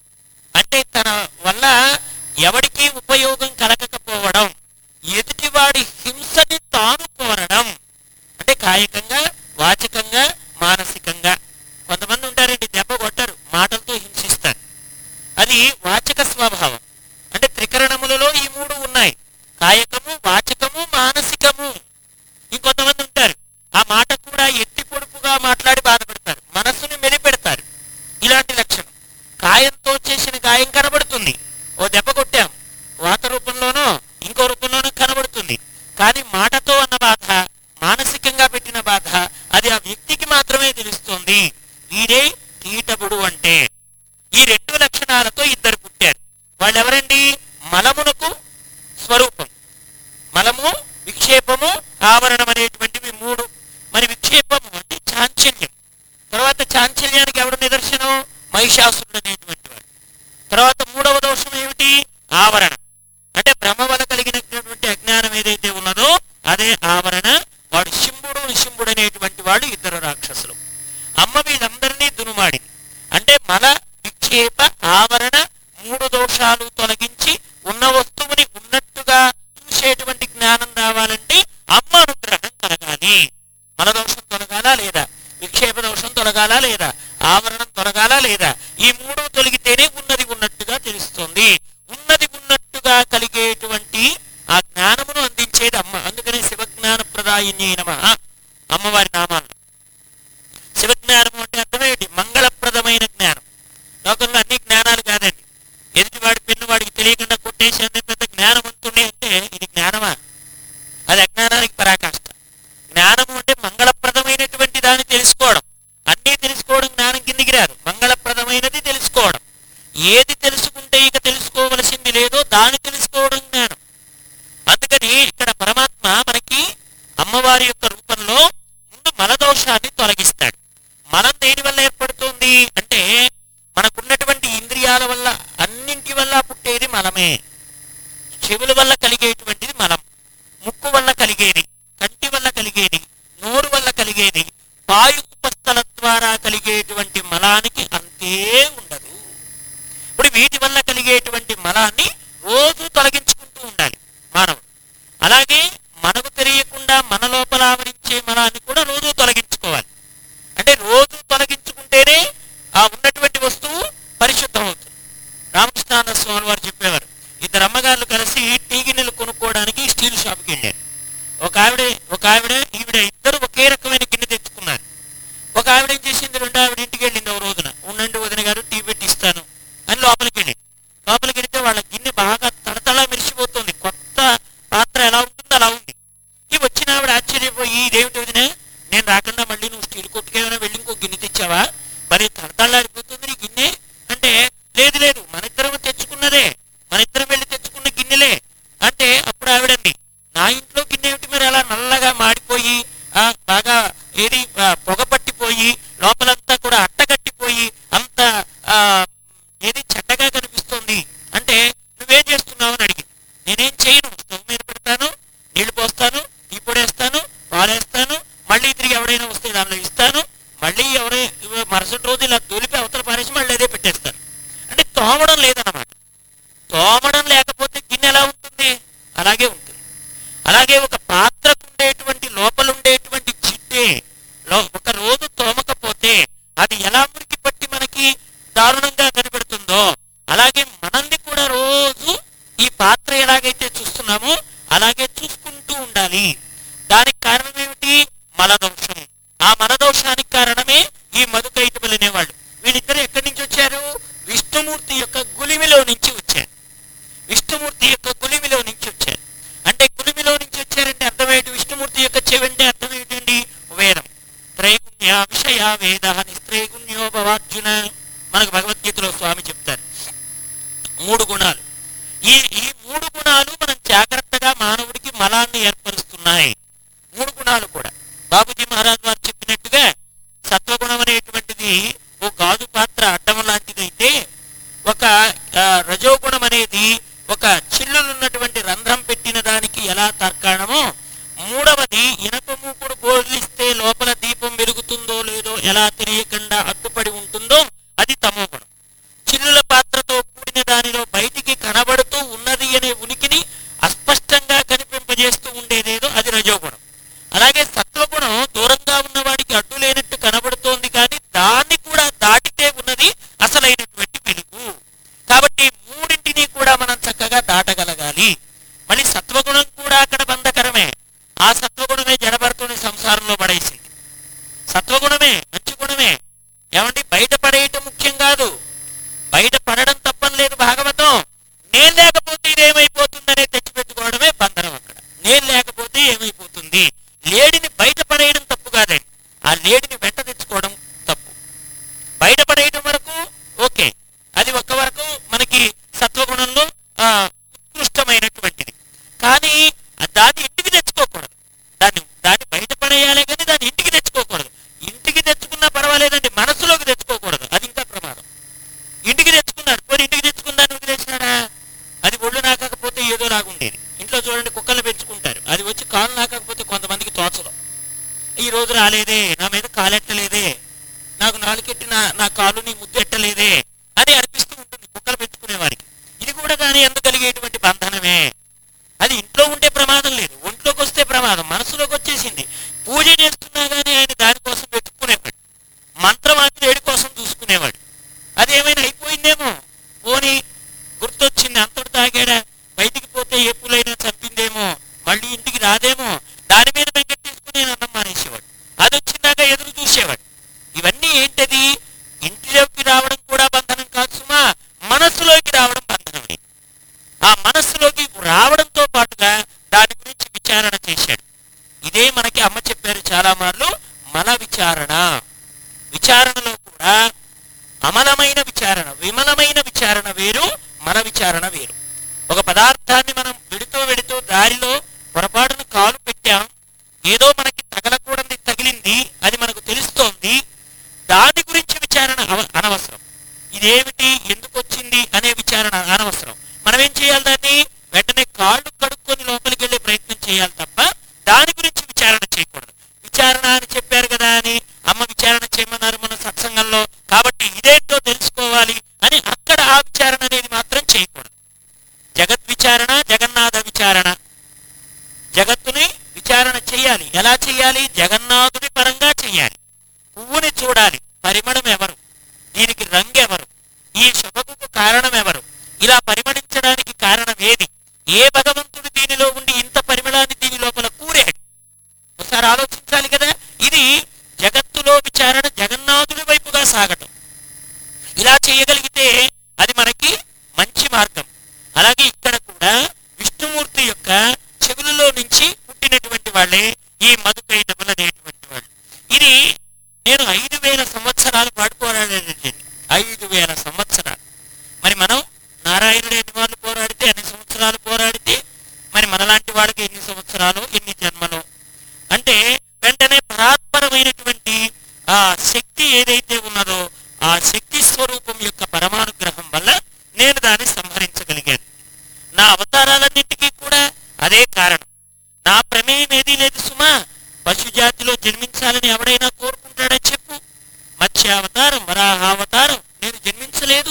అంటే తన వల్ల ఎవడికి ఉపయోగం కలగకపోవడం ఎదుటివాడి హింసని తాను కోరడం అంటే కాయకంగా వాచకంగా మానసికంగా కొంతమంది ఉంటారండి దెబ్బ కొట్టరు మాటలతో హింసిస్తారు అది వాచక స్వభావం అంటే త్రికరణములలో ఈ మూడు ఉన్నాయి కాయకము వాచకము మానసికము ఇంకొంతమంది ఉంటారు ఆ మాట కూడా ఎత్తి పొడుపుగా మాట్లాడి బాధపడతారు మనస్సుని మెలిపెడతారు ఇలాంటి లక్షణం కాయంతో చేసిన గాయం కనబడుతుంది ఓ దెబ్బ కొట్టాం వాత రూపంలోనో ఇంకో రూపంలోనో కనబడుతుంది కానీ మాటతో అన్న బాధ మానసికంగా పెట్టిన బాధ అది ఆ వ్యక్తికి మాత్రమే తెలుస్తుంది వీడే కీటపుడు అంటే ఈ రెండు లక్షణాలతో ఇద్దరు పుట్టారు వాళ్ళు ఎవరండి మలమునకు స్వరూపం మలము విక్షేపము ఆవరణం అనేటువంటివి మూడు మరి విక్షేపము అంటే చాంచల్యం తర్వాత చాంచల్యానికి ఎవడు నిదర్శనం మహిషాసురుడు అనేటువంటి వాడు తర్వాత మూడవ దోషం ఏమిటి ఆవరణ అంటే బ్రహ్మ వల్ల కలిగినటువంటి అజ్ఞానం ఏదైతే ఉన్నదో అదే ఆవరణ వాడు శింబుడు నిశింబుడు అనేటువంటి వాళ్ళు ఇద్దరు రాక్షసులు అమ్మ వీళ్ళందరినీ దునుమాడింది అంటే మల విక్షేప ఆవరణ మూడు దోషాలు తొలగించి ఉన్న వస్తువుని ఉన్నట్టుగా చూసేటువంటి జ్ఞానం రావాలంటే అమ్మ అనుగ్రహం కలగాలి మల దోషం తొలగాలా లేదా విక్షేప దోషం తొలగాలా లేదా ఆవరణం తొలగాలా లేదా ఈ మూడు తొలగితేనే ఉన్నది ఉన్నట్టుగా తెలుస్తుంది ఉన్నది ఉన్నట్టుగా కలిగేటువంటి ఆ జ్ఞానమును అందించేది అమ్మ అందుకనే శివజ్ఞాన ప్రదాయిని నమ అమ్మవారి నామాలు శివజ్ఞానము అంటే అర్థమేంటి మంగళప్రదమైన జ్ఞానం లోకంలో అన్ని జ్ఞానాలు కాదండి ఎదుటివాడి పెన్ను వాడికి తెలియకుండా కొట్టేసి అనే పెద్ద జ్ఞానవంతుడే అంటే ఇది జ్ఞానమా అది అజ్ఞానానికి పరాకాష్ట జ్ఞానము అంటే మంగళప్రదమైనటువంటి దాన్ని తెలుసుకోవడం అన్నీ తెలుసుకోవడం జ్ఞానం కిందికి రాదు మంగళప్రదమైనది తెలుసుకోవడం ఏది తెలుసుకుంటే ఇక తెలుసుకోవలసింది లేదో దాన్ని తెలుసుకోవడం జ్ఞానం అందుకని ఇక్కడ పరమాత్మ మనకి అమ్మవారి యొక్క రూపంలో ముందు మలదోషాన్ని తొలగిస్తాడు మలం దేని వల్ల ఏర్పడుతుంది అంటే మనకున్నటువంటి ఇంద్రియాల వల్ల అన్నింటి వల్ల పుట్టేది మలమే చెవుల వల్ల కలిగేటువంటిది మలం ముక్కు వల్ల కలిగేది కంటి వల్ల కలిగేది నోరు వల్ల కలిగేది వాయు ఉపస్థల ద్వారా కలిగేటువంటి మలానికి అంతే ఉండదు ఇప్పుడు వీటి వల్ల కలిగేటువంటి మలాన్ని రోజు తొలగించుకుంటూ ఉండాలి మానవుడు అలాగే మనకు తెలియకుండా మన లోపల ఆవరించే మలాన్ని కూడా రోజు తొలగించుకోవాలి అంటే రోజు తొలగించుకుంటేనే ఆ ఉన్నటువంటి వస్తువు పరిశుద్ధం అవుతుంది రామకృష్ణానంద స్వామి వారు చెప్పేవారు ఇద్దరు అమ్మగారులు కలిసి టీ గిన్నెలు కొనుక్కోవడానికి స్టీల్ షాప్కి వెళ్ళారు ఒక ఆవిడ ఒక ఆవిడ ఈవిడ ఇద్దరు ఒకే రకమైన గిన్నె తెచ్చుకున్నారు ఒక ఆవిడ ఏం చేసింది రెండు ఆవిడ ఇంటికి వెళ్ళింది ఒక రోజున ఉండండి వదిన గారు టీ పెట్టి ఇస్తాను అని లోపలికి వెళ్ళింది లోపలికి వెళితే వాళ్ళ గిన్నె బాగా తడతళ తోమడం లేదన్నమాట తోమడం లేకపోతే గిన్నె ఎలా ఉంటుంది అలాగే ఉంటుంది అలాగే ఒక పాత్రకు ఉండేటువంటి లోపల ఉండేటువంటి జిడ్డే లో- ఒక రోజు తోమకపోతే అది ఎలా మురికి పట్టి మనకి దారుణంగా కనబడుతుందో అలాగే మనల్ని కూడా రోజు ఈ పాత్ర ఎలాగైతే చూస్తున్నామో అలాగే చూసుకుంటూ ఉండాలి దానికి కారణం ఏమిటి మలదోషం ఆ మలదోషానికి కారణమే ఈ మధుకైటములు అనేవాళ్ళు వీళ్ళిద్దరు ఎక్కడి నుంచి వచ్చారు విష్ణుమూర్తి యొక్క గులిమిలో నుంచి వచ్చారు విష్ణుమూర్తి యొక్క గులిమిలో నుంచి వచ్చారు అంటే గులిమిలో నుంచి వచ్చారంటే అర్థమేంటి విష్ణుమూర్తి యొక్క చెవి అంటే అర్థం ఏంటండి వేదం త్రైగుణ్య విషయ వేద నిస్త్రైగుణ్యో భవార్జున మనకు భగవద్గీతలో స్వామి చెప్తారు మూడు గుణాలు ఈ ఈ మూడు గుణాలు మనం జాగ్రత్తగా మానవుడికి మలాన్ని ఏర్పరుస్తున్నాయి మూడు గుణాలు కూడా బాబుజీ మహారాజ్ వారు చెప్పినట్టుగా సత్వగుణం అనేటువంటిది ఓ గాజు పాత్ర అడ్డం లాంటిదైతే ఒక ఆ, రజోగుణం అనేది ఒక చిల్లులున్నటువంటి రంధ్రం పెట్టిన దానికి ఎలా తర్కాణమో మూడవది ఇనప మూకుడు బోధిస్తే లోపల దీపం వెలుగుతుందో లేదో ఎలా తెలియకుండా అడ్డుపడి ఉంటుందో అది తమో గుణం చిల్లుల పాత్రతో కూడిన దానిలో బయటికి కనబడుతూ ఉన్నది అనే ఉనికిని అస్పష్టంగా కనిపింపజేస్తూ ఉండేదేదో అది రజోగుణం అలాగే సత్వగుణం దూరంగా ఉన్న వాడికి అడ్డు లేనట్టు కనబడుతోంది కానీ దాన్ని కూడా దాటితే ఉన్నది అసలైనటువంటి వెలుగు కాబట్టి మూడింటిని కూడా మనం చక్కగా దాటగలగాలి మళ్ళీ సత్వగుణం కూడా అక్కడ బంధకరమే ఆ సత్వగుణమే జడభరతుని సంసారంలో పడేసింది సత్వగుణమే మంచి గుణమే ఏమండి బయట పడేయటం ముఖ్యం కాదు బయట పడడం తప్పని లేదు భాగవతం నేను లేకపోతే ఇదేమైపోతుందనే తెచ్చిపెట్టుకోవడమే బంధనం అక్కడ నేను లేకపోతే ఏమైపోతుంది లేడిని బయట పడేయడం తప్పు కాదండి ఆ లేడిని వెంట తెచ్చుకోవడం తప్పు బయట పడేయడం వరకు ఓకే అది ఒక్క వరకు మనకి సత్వగుణంలో ఆ, ఉత్కృష్టమైనటువంటిది కానీ ఆ దాన్ని ఇంటికి తెచ్చుకోకూడదు దాన్ని దాన్ని బయట పడేయాలే కానీ దాన్ని ఇంటికి తెచ్చుకోకూడదు ఇంటికి తెచ్చుకున్నా పర్వాలేదండి మనసులోకి తెచ్చుకోకూడదు అది ఇంకా ప్రమాదం ఇంటికి తెచ్చుకున్నాడు పోనీ ఇంటికి తెచ్చుకుందాన్ని వదిలేసినాడా అది ఒళ్ళు నాకకపోతే ఏదో లాగుండేది ఇంట్లో చూడండి కుక్కలు పెంచుకుంటారు అది వచ్చి కాలు నాకకపోతే కొంతమందికి తోచదు ఈ రోజు రాలేదే నా మీద కాలెట్టలేదే నాకు నాలుకెట్టి నా నా కాలు నీ ముద్దు ఎట్టలేదే అని అనిపిస్తూ ఉంటుంది కుక్కలు పెంచుకునే వారికి ఇది కూడా కానీ ఎందుకు కలిగేటువంటి బంధనమే అది ఇంట్లో ఉంటే ప్రమాదం లేదు ఒంట్లోకి వస్తే ప్రమాదం మనసులోకి వచ్చేసింది పూజ చేస్తున్నా కానీ ఆయన దానికోసం వెతుక్కునేవాడు మంత్రం ఏడు కోసం చూసుకునేవాడు అది ఏమైనా అయిపోయిందేమో పోనీ గుర్తొచ్చింది అంతటి తాగాడా బయటికి పోతే ఏ పూలైనా చంపిందేమో మళ్ళీ ఇంటికి రాదేమో దాని మీద వెంకటేసుకుని నేను అన్నం మానేసేవాడు అది వచ్చిందాక ఎదురు చూసేవాడు ఇవన్నీ ఏంటది ఇంటిలోకి రావడం కూడా బంధనం కాదు సుమా మనస్సులోకి రావడం బంధనమే ఆ మనస్సులోకి రావడంతో పాటుగా దాని గురించి విచారణ చేశాడు ఇదే మనకి అమ్మ చెప్పారు చాలా మార్లు మన విచారణ విచారణలో కూడా అమలమైన విచారణ విమలమైన విచారణ వేరు మన విచారణ వేరు ఒక పదార్థాన్ని మనం వెడుతూ వెడుతూ దారిలో పొరపాటున కాలు పెట్టాం ఏదో మనకి తగలకూడదు తగిలింది అది మనకు తెలుస్తోంది దాని గురించి విచారణ అవ- అనవసరం ఇదేమిటి ఎందుకు వచ్చింది అనే విచారణ అనవసరం మనం ఏం చేయాలి దాన్ని వెంటనే కాళ్ళు కడుక్కొని లోపలికి వెళ్ళే ప్రయత్నం చేయాలి తప్ప దాని గురించి విచారణ చేయకూడదు విచారణ అని చెప్పారు కదా అని అమ్మ విచారణ చేయమన్నారు మన సత్సంగంలో కాబట్టి ఇదేంటో తెలుసుకోవాలి అని అక్కడ ఆ విచారణ అనేది మాత్రం చేయకూడదు జగత్ విచారణ జగన్నాథ విచారణ జగత్తుని విచారణ చేయాలి ఎలా చేయాలి జగన్నాథుని పరంగా చేయాలి పువ్వుని చూడాలి పరిమళం ఎవరు దీనికి రంగు ఎవరు ఈ శుభకు కారణం ఎవరు ఇలా పరిమళించడానికి కారణం ఏది ఏ భగవంతుడు దీనిలో ఉండి ఇంత పరిమళాన్ని దీని లోపల కూరాడు ఒకసారి ఆలోచించాలి కదా ఇది జగత్తులో విచారణ జగన్నాథుడి వైపుగా సాగటం ఇలా చేయగలిగితే అది మనకి మంచి మార్గం అలాగే ఇక్కడ కూడా విష్ణుమూర్తి యొక్క చెవులలో నుంచి పుట్టినటువంటి వాళ్ళే ఈ మధుకైటములు అనేటువంటి వాళ్ళు ఇది నేను ఐదు వేల సంవత్సరాల పాటు పోరాడానండి ఐదు వేల సంవత్సరాలు మరి మనం నారాయణుడు ఎన్ని వాళ్ళు పోరాడితే ఎన్ని సంవత్సరాలు పోరాడితే మరి మనలాంటి వాడికి ఎన్ని సంవత్సరాలు ఎన్ని జన్మలు అంటే వెంటనే పరాత్పరమైనటువంటి ఆ శక్తి ఏదైతే ఉన్నదో ఆ శక్తి స్వరూపం యొక్క పరమానుగ్రహం వల్ల నేను దాన్ని సంహరించగలిగాను నా అవతారాలన్నింటికీ కూడా అదే కారణం నా ప్రమేయం ఏదీ లేదు సుమా పశు జాతిలో జన్మించాలని ఎవడైనా కోరుకుంటాడని చెప్పు మత్స్యావతారం వరాహావతారం నేను జన్మించలేదు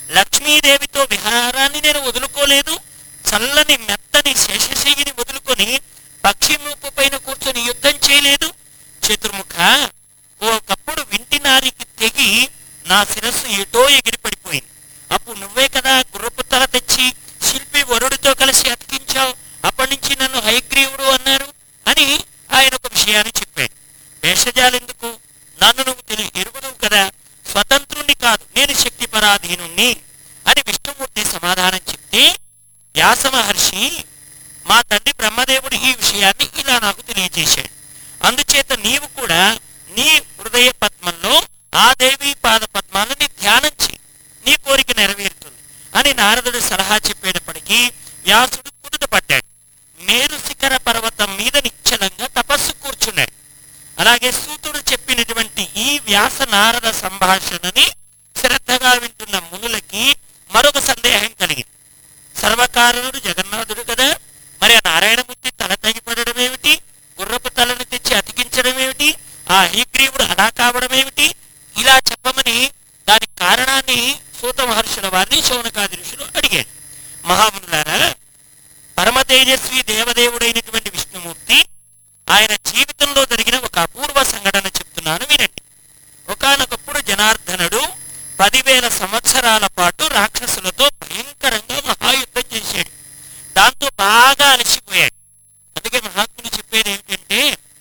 లక్ష్మీదేవితో విహారాన్ని నేను వదులుకోలేదు చల్లని మెత్తని శేషశయ్యని వదులుకొని పక్షి మూపు పైన కూర్చొని యుద్ధం చేయలేదు చతుర్ముఖ ఒకప్పుడు వింటి నారికి తెగి నా శిరస్సు ఎటో ఎగిరి పడిపోయింది అప్పుడు నువ్వే కదా గుర్రపు తల తెచ్చి శిల్పి వరుడితో కలిసి అతికించావు అప్పటి నుంచి నన్ను హైగ్రీవుడు అన్నారు అని ఆయన ఒక విషయాన్ని చెప్పాడు భేషజాలెందుకు నన్ను నువ్వు తెలి ఎరుగుదువు కదా స్వతంత్రుణ్ణి కాదు నేను శక్తి పరాధీనుణ్ణి అని విష్ణుమూర్తి సమాధానం చెప్తే వ్యాస మహర్షి మా తండ్రి బ్రహ్మదేవుడు ఈ విషయాన్ని ఇలా నాకు తెలియజేశాడు అందుచేత నీవు కూడా నీ హృదయ పద్మంలో ఆ దేవి పాద పద్మాలని ధ్యానం చేయి నీ కోరిక నెరవేరుతుంది అని నారదుడు సలహా చెప్పేటప్పటికీ వ్యాసుడు కుదుట పడ్డాడు మేరు శిఖర పర్వతం మీద నిశ్చలంగా తపస్సు కూర్చున్నాడు అలాగే సూతుడు చెప్పినటువంటి ఈ వ్యాస నారద సంభాషణని శ్రద్ధగా వింటున్న మునులకి మరొక సందేహం కలిగింది సర్వకారణుడు జగన్నాథుడు కదా మరి ఆ నారాయణమూర్తి తల తగిపడడం ఏమిటి గుర్రపు తలను తెచ్చి అతికించడం ఏమిటి ఆ హీగ్రీవుడు అలా కావడం ఏమిటి ఇలా చెప్పమని దాని కారణాన్ని సూత మహర్షుల వారిని శౌనకాది ఋషులు అడిగాడు మహామునులారా పరమ తేజస్వి దేవదేవుడైనటువంటి విష్ణుమూర్తి ఆయన జీవితంలో జరిగిన ఒక అపూర్వ సంఘటన చెప్తున్నాను వినండి ఒకానొకప్పుడు జనార్దనుడు పదివేల సంవత్సరాల పాటు రాక్షసులతో భయంకరంగా మహాయుద్ధం చేశాడు దాంతో బాగా అలసిపోయాడు అందుకే మహాత్ములు చెప్పేది ఏమిటంటే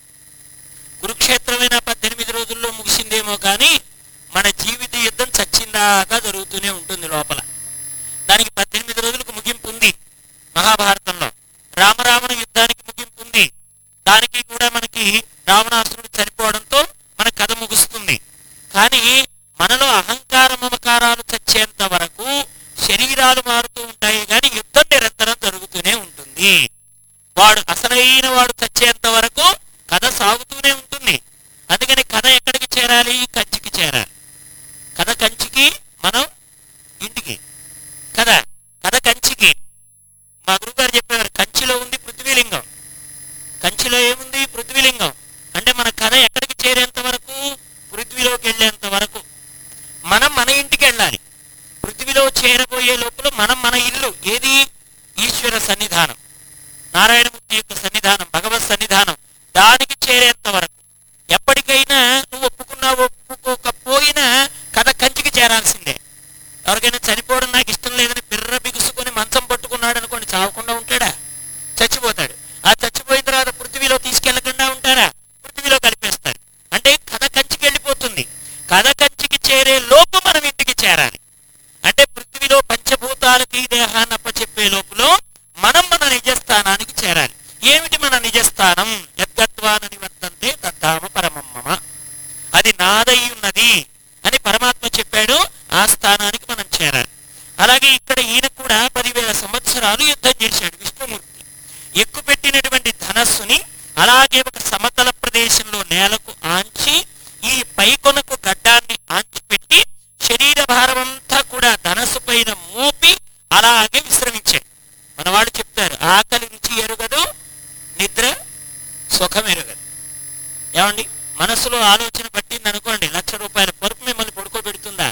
కురుక్షేత్రమైన పద్దెనిమిది రోజుల్లో ముగిసిందేమో కానీ మన జీవిత యుద్ధం చచ్చిందాకా జరుగుతూనే ఉంటుంది లోపల దానికి పద్దెనిమిది రోజులకు ముగింపు ఉంది మహాభారతంలో రామరావణ యుద్ధానికి ముగింపు ఉంది దానికి కూడా మనకి రావణాసురుడు చనిపోవడంతో మన కథ ముగుస్తుంది కానీ మనలో అహంకార మమకారాలు చచ్చేంత వరకు శరీరాలు మారుతూ ఉంటాయి కానీ యుద్ధం నిరంతరం జరుగుతూనే ఉంటుంది వాడు అసలైన వాడు చచ్చేంత వరకు కథ సాగుతూనే ఉంటుంది అందుకని కథ ఎక్కడికి చేరాలి కంచికి చేరాలి కథ కంచికి మనం ఇంటికి కదా కథ కంచికి మా గురుగారు చెప్పేవారు కంచిలో ఉంది పృథ్వీలింగం కంచిలో ఏముంది పృథ్వీలింగం అంటే మన కథ ఎక్కడికి చేరేంత వరకు పృథ్వీలోకి వెళ్ళేంత వరకు మనం మన ఇంటికి వెళ్ళాలి పృథ్వీలో చేరబోయే లోపల మనం మన ఇల్లు ఏది ఈశ్వర సన్నిధానం నారాయణమూర్తి యొక్క సన్నిధానం భగవత్ సన్నిధానం దానికి చేరేంత వరకు ఎప్పటికైనా నువ్వు ఒప్పుకున్నా ఒప్పుకోకపోయినా కథ కంచికి చేరాల్సిందే ఎవరికైనా చనిపోవడం నాకు ఇష్టం లేదని బిర్ర బిగుసుకొని మంచం పట్టుకున్నాడు అనుకోండి చావకుండా ఉంటాడా చచ్చిపోతాడు ఆ చచ్చిపోయిన తర్వాత పృథ్వీలో తీసుకెళ్లకుండా ఉంటారా పృథ్వీలో కలిపేస్తారు అంటే కథ కంచికి వెళ్ళిపోతుంది కథ కంచికి చేరే లోపు మనం ఇంటికి చేరాలి అంటే పృథ్వీలో పంచభూతాలకి ఈ దేహాన్ని అప్పచెప్పే లోపులో మనం మన నిజస్థానానికి చేరాలి ఏమిటి మన నిజస్థానం యద్గత్వానని వర్తంతే తద్ధామ పరమమ్మమ అది నాదై ఉన్నది అని పరమాత్మ చెప్పాడు ఆ స్థానానికి మనం చేరాలి అలాగే ఇక్కడ ఈయన కూడా పదివేల సంవత్సరాలు యుద్ధం చేశాడు విష్ణుమూర్తి ఎక్కుపెట్టినటువంటి ధనస్సుని అలాగే ఒక సమతల ప్రదేశంలో నేలకు ఆంచి ఈ పైకొనకు గడ్డాన్ని ఆంచిపెట్టి శరీర భారమంతా కూడా ధనస్సు పైన మోపి అలాగే విశ్రమించాడు మనవాడు చెప్తారు ఆకలి రుచి ఎరుగదు నిద్ర సుఖం ఎరుగదు ఏమండి మనసులో ఆలోచన పట్టింది అనుకోండి లక్ష రూపాయల పొరుపు మిమ్మల్ని పడుకోబెడుతుందా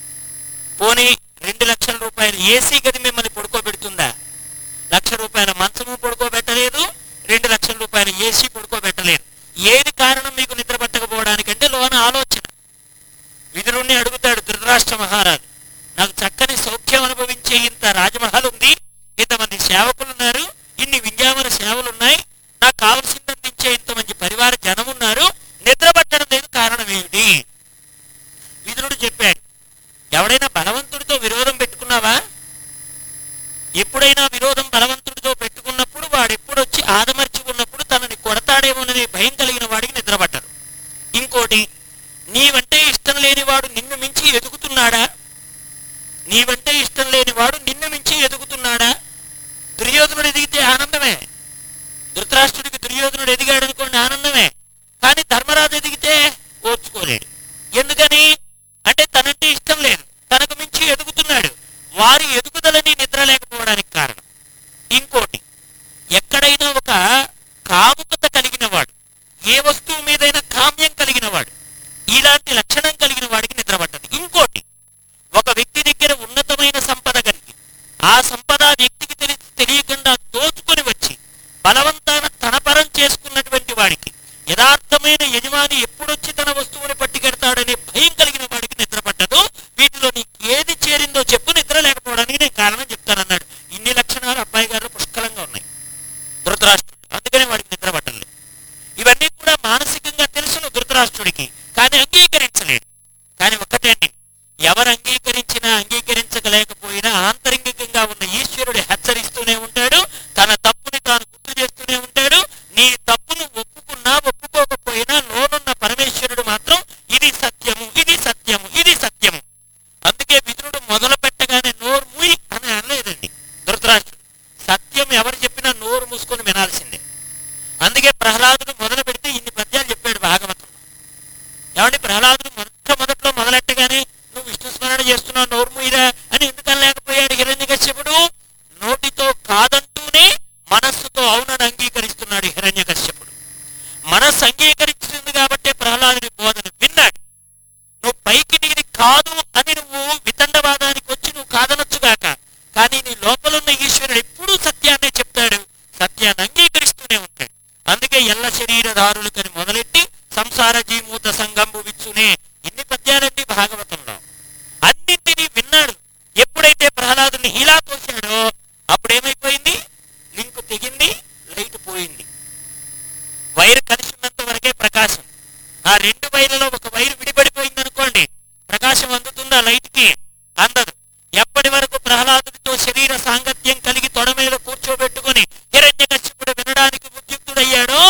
పోనీ రెండు లక్షల రూపాయలు ఏసీ గది మిమ్మల్ని పడుకోబెడుతుందా లక్ష రూపాయల మంచము పడుకోబెట్టలేదు రెండు లక్షల రూపాయల ఏసీ పడుకోబెట్టలేదు ఏది కారణం మీకు నిద్ర పట్టకపోవడానికంటే లోన ఆలోచన విదురుణ్ణి అడుగుతాడు ధృతరాష్ట్ర మహారాజు నాకు చక్కని సౌఖ్యం అనుభవించే ఇంత రాజమహల్ ఉంది ఇంతమంది సేవకులు ఉన్నారు ఇన్ని వింజామర సేవలు ఉన్నాయి నాకు కావలసింది అందించే ఇంత మంచి పరివార జనం ఉన్నారు నిద్ర పట్టడం లేదు కారణం ఏమిటి విదురుడు చెప్పాడు ఎవడైనా బలవంతుడితో విరోధం పెట్టుకున్నావా ఎప్పుడైనా విరోధం బలవంతుడితో పెట్టుకున్నప్పుడు వాడు ఎప్పుడు వచ్చి ఆదమర్చి ఉన్నప్పుడు తనని కొడతాడేమోననే భయం కలిగిన వాడికి నిద్ర పట్టడు ఇంకోటి నీవంటే ఇష్టం లేనివాడు నిన్ను మించి ఎదుగుతున్నాడా నీవంటే ఇష్టం లేనివాడు నిన్ను మించి ఎదుగుతున్నాడా దుర్యోధనుడు ఎదిగితే ఆనందమే ధృతరాష్ట్రుడికి దుర్యోధనుడు ఎదిగాడు అనుకోండి ఆనందమే కానీ ధర్మరాజు ఎదిగితే ఓర్చుకోలేడు ఎందుకని అంటే తనంటే ఇష్టం లేదు తనకు మించి ఎదుగుతున్నాడు వారి ఎదుగుదలని నిద్ర లేకపోవడానికి కారణం ఇంకోటి ఎక్కడైనా ఒక కాముకత కలిగిన వాడు ఏ వస్తువు మీదైనా కామ్యం కలిగిన వాడు ఇలాంటి లక్షణం కలిగిన వాడికి నిద్ర పట్టదు ఇంకోటి ఒక వ్యక్తి దగ్గర ఉన్నతమైన ఆ సంపద ఆ వ్యక్తికి తెలి తెలియకుండా దోచుకొని వచ్చి బలవంతాన తన పరం చేసుకున్నటువంటి వాడికి యథార్థమైన యజమాని ఎప్పుడొచ్చి తన వస్తువుని పట్టుకెడతాడనే భయం కలిగిన వాడికి నిద్ర పట్టదు వీటిలో నీకు ఏది చేరిందో చెప్పు నిద్ర లేకపోవడానికి నేను కారణం చెప్తానన్నాడు ఇన్ని లక్షణాలు అబ్బాయి గారు పుష్కలంగా ఉన్నాయి ధృతరాష్ట్రుడు అందుకనే వాడికి నిద్ర పట్టలేదు ఇవన్నీ కూడా మానసికంగా తెలుసును ధృతరాష్ట్రుడికి కానీ అంగీకరించలేడు కానీ ఒక్కటండి ఎవరు అంగీకరించినా అంగీకరించలేకపోయినా ఆంతరంగికంగా ఉన్న ఈశ్వరుడు హెచ్చరిస్తూనే ఉంటాడు తన తప్పుని తాను గుర్తు చేస్తూనే ఉంటాడు నీ తప్పును ఒప్పుకున్నా ఒప్పుకోకపోయినా లోనున్న పరమేశ్వరుడు మాత్రం ఇది సత్యము ఇది సత్యము ఇది సత్యము అందుకే విదురుడు మొదలు పెట్టగానే నోరు మూయి అని అనలేదండి ధృతరాష్ట్రుడు సత్యం ఎవరు చెప్పినా నోరు మూసుకొని వినాల్సిందే అందుకే ప్రహ్లాదుడు మొదలు పెడితే ఇన్ని పద్యాలు చెప్పాడు భాగవతం ఏమండి ప్రహ్లాదుడు మొట్టమొదట్లో మొదలెట్టగానే నువ్వు విష్ణు స్మరణ చేస్తున్నావు నోరు మూయిరా అని ఎందుకని లేకపోయాడు హిరణ్యకశ్యపుడు నోటితో కాదంటూనే మనస్సుతో అవునని అంగీకరిస్తున్నాడు హిరణ్యకశ్యపుడు మనస్సు అంగీకరిస్తుంది కాబట్టే ప్రహ్లాదుడి బోధన విన్నాడు నువ్వు పైకి నీది కాదు అని నువ్వు వితండవాదానికి వచ్చి నువ్వు కాదనొచ్చుగాక కానీ నీ లోపలున్న ఈశ్వరుడు ఎప్పుడూ సత్యాన్నే చెప్తాడు సత్యాన్ని అంగీకరిస్తూనే ఉంటాడు అందుకే ఎల్ల శరీరధారులకని మొదలెట్టి సంసార జీమూత సంగంబు విచ్చునే ఇన్ని పద్యాలండి భాగవతంలో అన్నింటినీ విన్నాడు ఎప్పుడైతే ప్రహ్లాదుని హీలా తోశాడో అప్పుడేమైపోయింది లింక్ తెగింది లైట్ పోయింది వైర్ కలిసి ఉన్నంత వరకే ప్రకాశం ఆ రెండు వైర్లలో ఒక వైర్ విడిపడిపోయింది అనుకోండి ప్రకాశం అందుతుందా లైట్ కి అందదు ఎప్పటి వరకు ప్రహ్లాదుడితో శరీర సాంగత్యం కలిగి తొడ మీద కూర్చోబెట్టుకుని హిరణ్య కశ్యపుడు వినడానికి ఉద్యుక్తుడయ్యాడో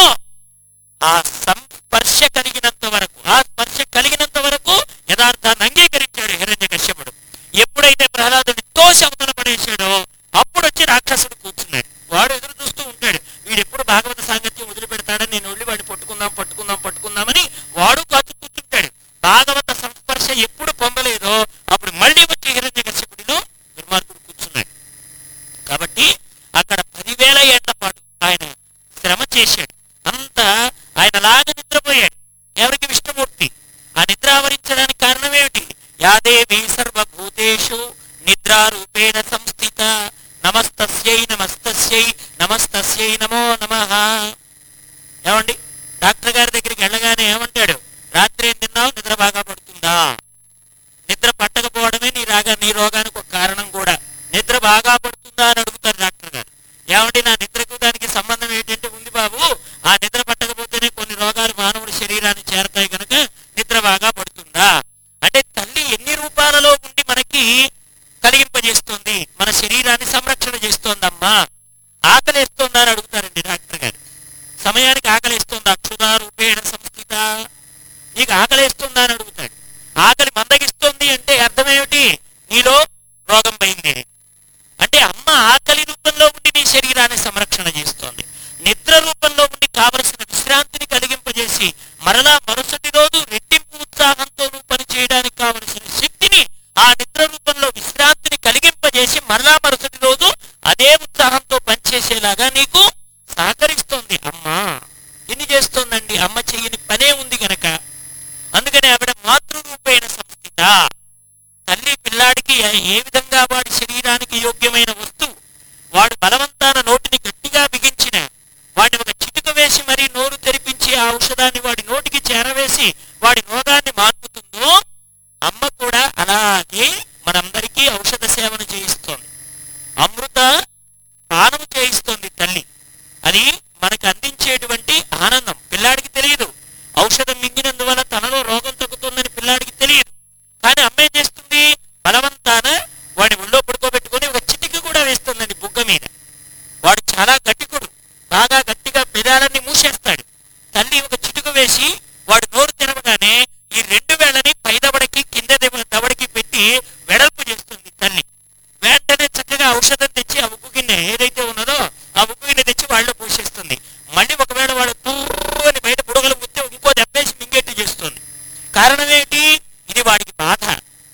ఆ సంస్పర్శ కలిగినంత వరకు ఆ స్పర్శ కలిగినంత వరకు యథార్థాన్ని అంగీకరించాడు హిరణ్య కశ్యపుడు ఎప్పుడైతే ప్రహ్లాదుని తోసి అవతల పడేశాడో అప్పుడు వచ్చి రాక్షసుడు కూర్చున్నాడు వాడు ఎదురు చూస్తూ ఉంటాడు వీడు ఎప్పుడు భాగవత సాంగత్యం వదిలిపెడతాడని నేను వెళ్ళి వాడిని పట్టుకుందాం పట్టుకుందాం పట్టుకుందామని వాడు కాచు కూర్చుంటాడు భాగవత సంస్పర్శ ఎప్పుడు పొందలేదో అప్పుడు మళ్ళీ వచ్చి హిరణ్య కశ్యపుడిలో దుర్మార్గుడు కూర్చున్నాడు కాబట్టి అక్కడ పదివేల ఏళ్ల పాటు ఆయన శ్రమ చేశాడు అంతా ఆయన లాగా నిద్రపోయాడు ఎవరికి విష్ణుమూర్తి ఆ నిద్ర ఆవరించడానికి కారణం ఏమిటి యాదేవి సర్వభూతేషు నిద్రారూపేణ సంస్థిత నమస్తస్యై నమస్తస్యై నమస్తస్యై నమో నమః ఏమండి డాక్టర్ గారి దగ్గరికి వెళ్ళగానే ఏమంటాడు రాత్రి ఏం తిన్నావు నిద్ర బాగా పడుతుందా నిద్ర పట్టకపోవడమే నీ రాగా నీ రోగానికి ఒక కారణం కూడా నిద్ర బాగా పడుతుందా అని అడుగుతారు డాక్టర్ గారు ఏమంటే నా నిద్రకు దానికి సంబంధం ఏంటంటే ఉంది బాబు ఆ నిద్ర పట్టకపోతేనే కొన్ని రోగాలు మానవుడి శరీరాన్ని చేరతాయి కనుక నిద్ర బాగా పడుతుందా అంటే తల్లి ఎన్ని రూపాలలో ఉండి మనకి కలిగింపజేస్తుంది మన శరీరాన్ని సంరక్షణ చేస్తోందమ్మా ఆకలేస్తోందా అని అడుగుతారండి డాక్టర్ గారు సమయానికి ఆకలిస్తుందా క్షుధా రూపేణ సంస్థిత నీకు ఆకలిస్తుందా అని అడుగుతాడు ఆకలి మందగిస్తుంది అంటే అర్థం ఏమిటి నీలో రోగం పోయింది అంటే అమ్మ ఆకలి రూపంలో ఉండి నీ శరీరాన్ని సంరక్షణ చేస్తోంది నిద్ర రూపంలో ఉండి కావలసిన విశ్రాంతిని కలిగింపజేసి మరలా మరుసటి రోజు రెట్టింపు ఉత్సాహంతో నువ్వు పని చేయడానికి కావలసిన శక్తిని ఆ నిద్ర రూపంలో విశ్రాంతిని కలిగింపజేసి మరలా మరుసటి రోజు అదే ఉత్సాహంతో పనిచేసేలాగా నీకు సహకరిస్తోంది అమ్మ ఎన్ని చేస్తోందండి అమ్మ చెయ్యని పనే ఉంది గనక అందుకని ఆవిడ మాతృరూపేణ సంస్థిత తల్లి పిల్లాడికి ఏ విధంగా వాడి శరీరానికి యోగ్యమైన వస్తువు వాడు బలవంతాన నోటిని గట్టిగా బిగించిన వాడిని ఒక చిటుక వేసి మరీ నోరు తెరిపించి ఆ ఔషధాన్ని వాడి నోటికి చేరవేసి వాడి రోగాన్ని మార్పుతుందో అమ్మ కూడా అలాగే మనందరికీ ఔషధ సేవను చేయిస్తోంది అమృత పానము చేయిస్తోంది తల్లి అది మనకు అందించేటువంటి ఆనందం పిల్లాడికి తెలియదు ఔషధం మింగినందువల్ల తనలో రోగం తగ్గుతుందని పిల్లాడికి తెలియదు కానీ అమ్మ ఏం చేస్తుంది బలవంతాన వాడి ఒళ్ళో పడుకోబెట్టుకొని ఒక చిటిక కూడా వేస్తుందండి బుగ్గ మీద వాడు చాలా గట్టికుడు బాగా గట్టిగా పెదాలన్నీ మూసేస్తాడు తల్లి ఒక చిటుక వేసి వాడు నోరు తెరవగానే ఈ రెండు వేళని పై దవడకి కింద దవ- దవడకి పెట్టి వెడల్పు చేస్తుంది తల్లి వెంటనే చక్కగా ఔషధం తెచ్చి ఆ ఉక్కు గిన్నె ఏదైతే ఉన్నదో ఆ ఉక్కు గిన్నె తెచ్చి వాళ్ళలో పూసేస్తుంది మళ్ళీ ఒకవేళ వాడు పుర్రు అని బయట బుడగలు ముత్తే ఇంకో దెబ్బేసి మింగేట్టు చేస్తుంది కారణం ఏంటి ఇది వాడికి బాధ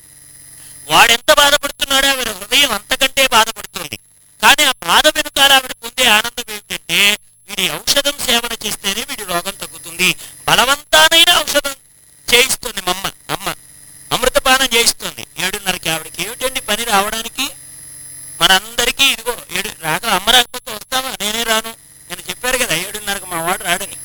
వాడెంత బాధపడుతున్నాడో ఆవిడ హృదయం అంతకంటే బాధపడుతుంది కానీ ఆ బాధ వెనుకాల ఆవిడ పొందే ఆనందం ఏమిటంటే వీడి ఔషధం సేవన చేస్తేనే వీడి రోగం తగ్గుతుంది బలవంతానైన ఔషధం చేయిస్తుంది మమ్మ అమ్మ అమృతపానం చేయిస్తుంది ఏడున్నరకి ఆవిడకి ఏమిటండి పని రావడానికి మనందరికీ ఇదిగో ఏడు రాక అమ్మ రాకపోతే వస్తావా నేనే రాను నేను చెప్పారు కదా ఏడున్నరకు మా వాడు రాడని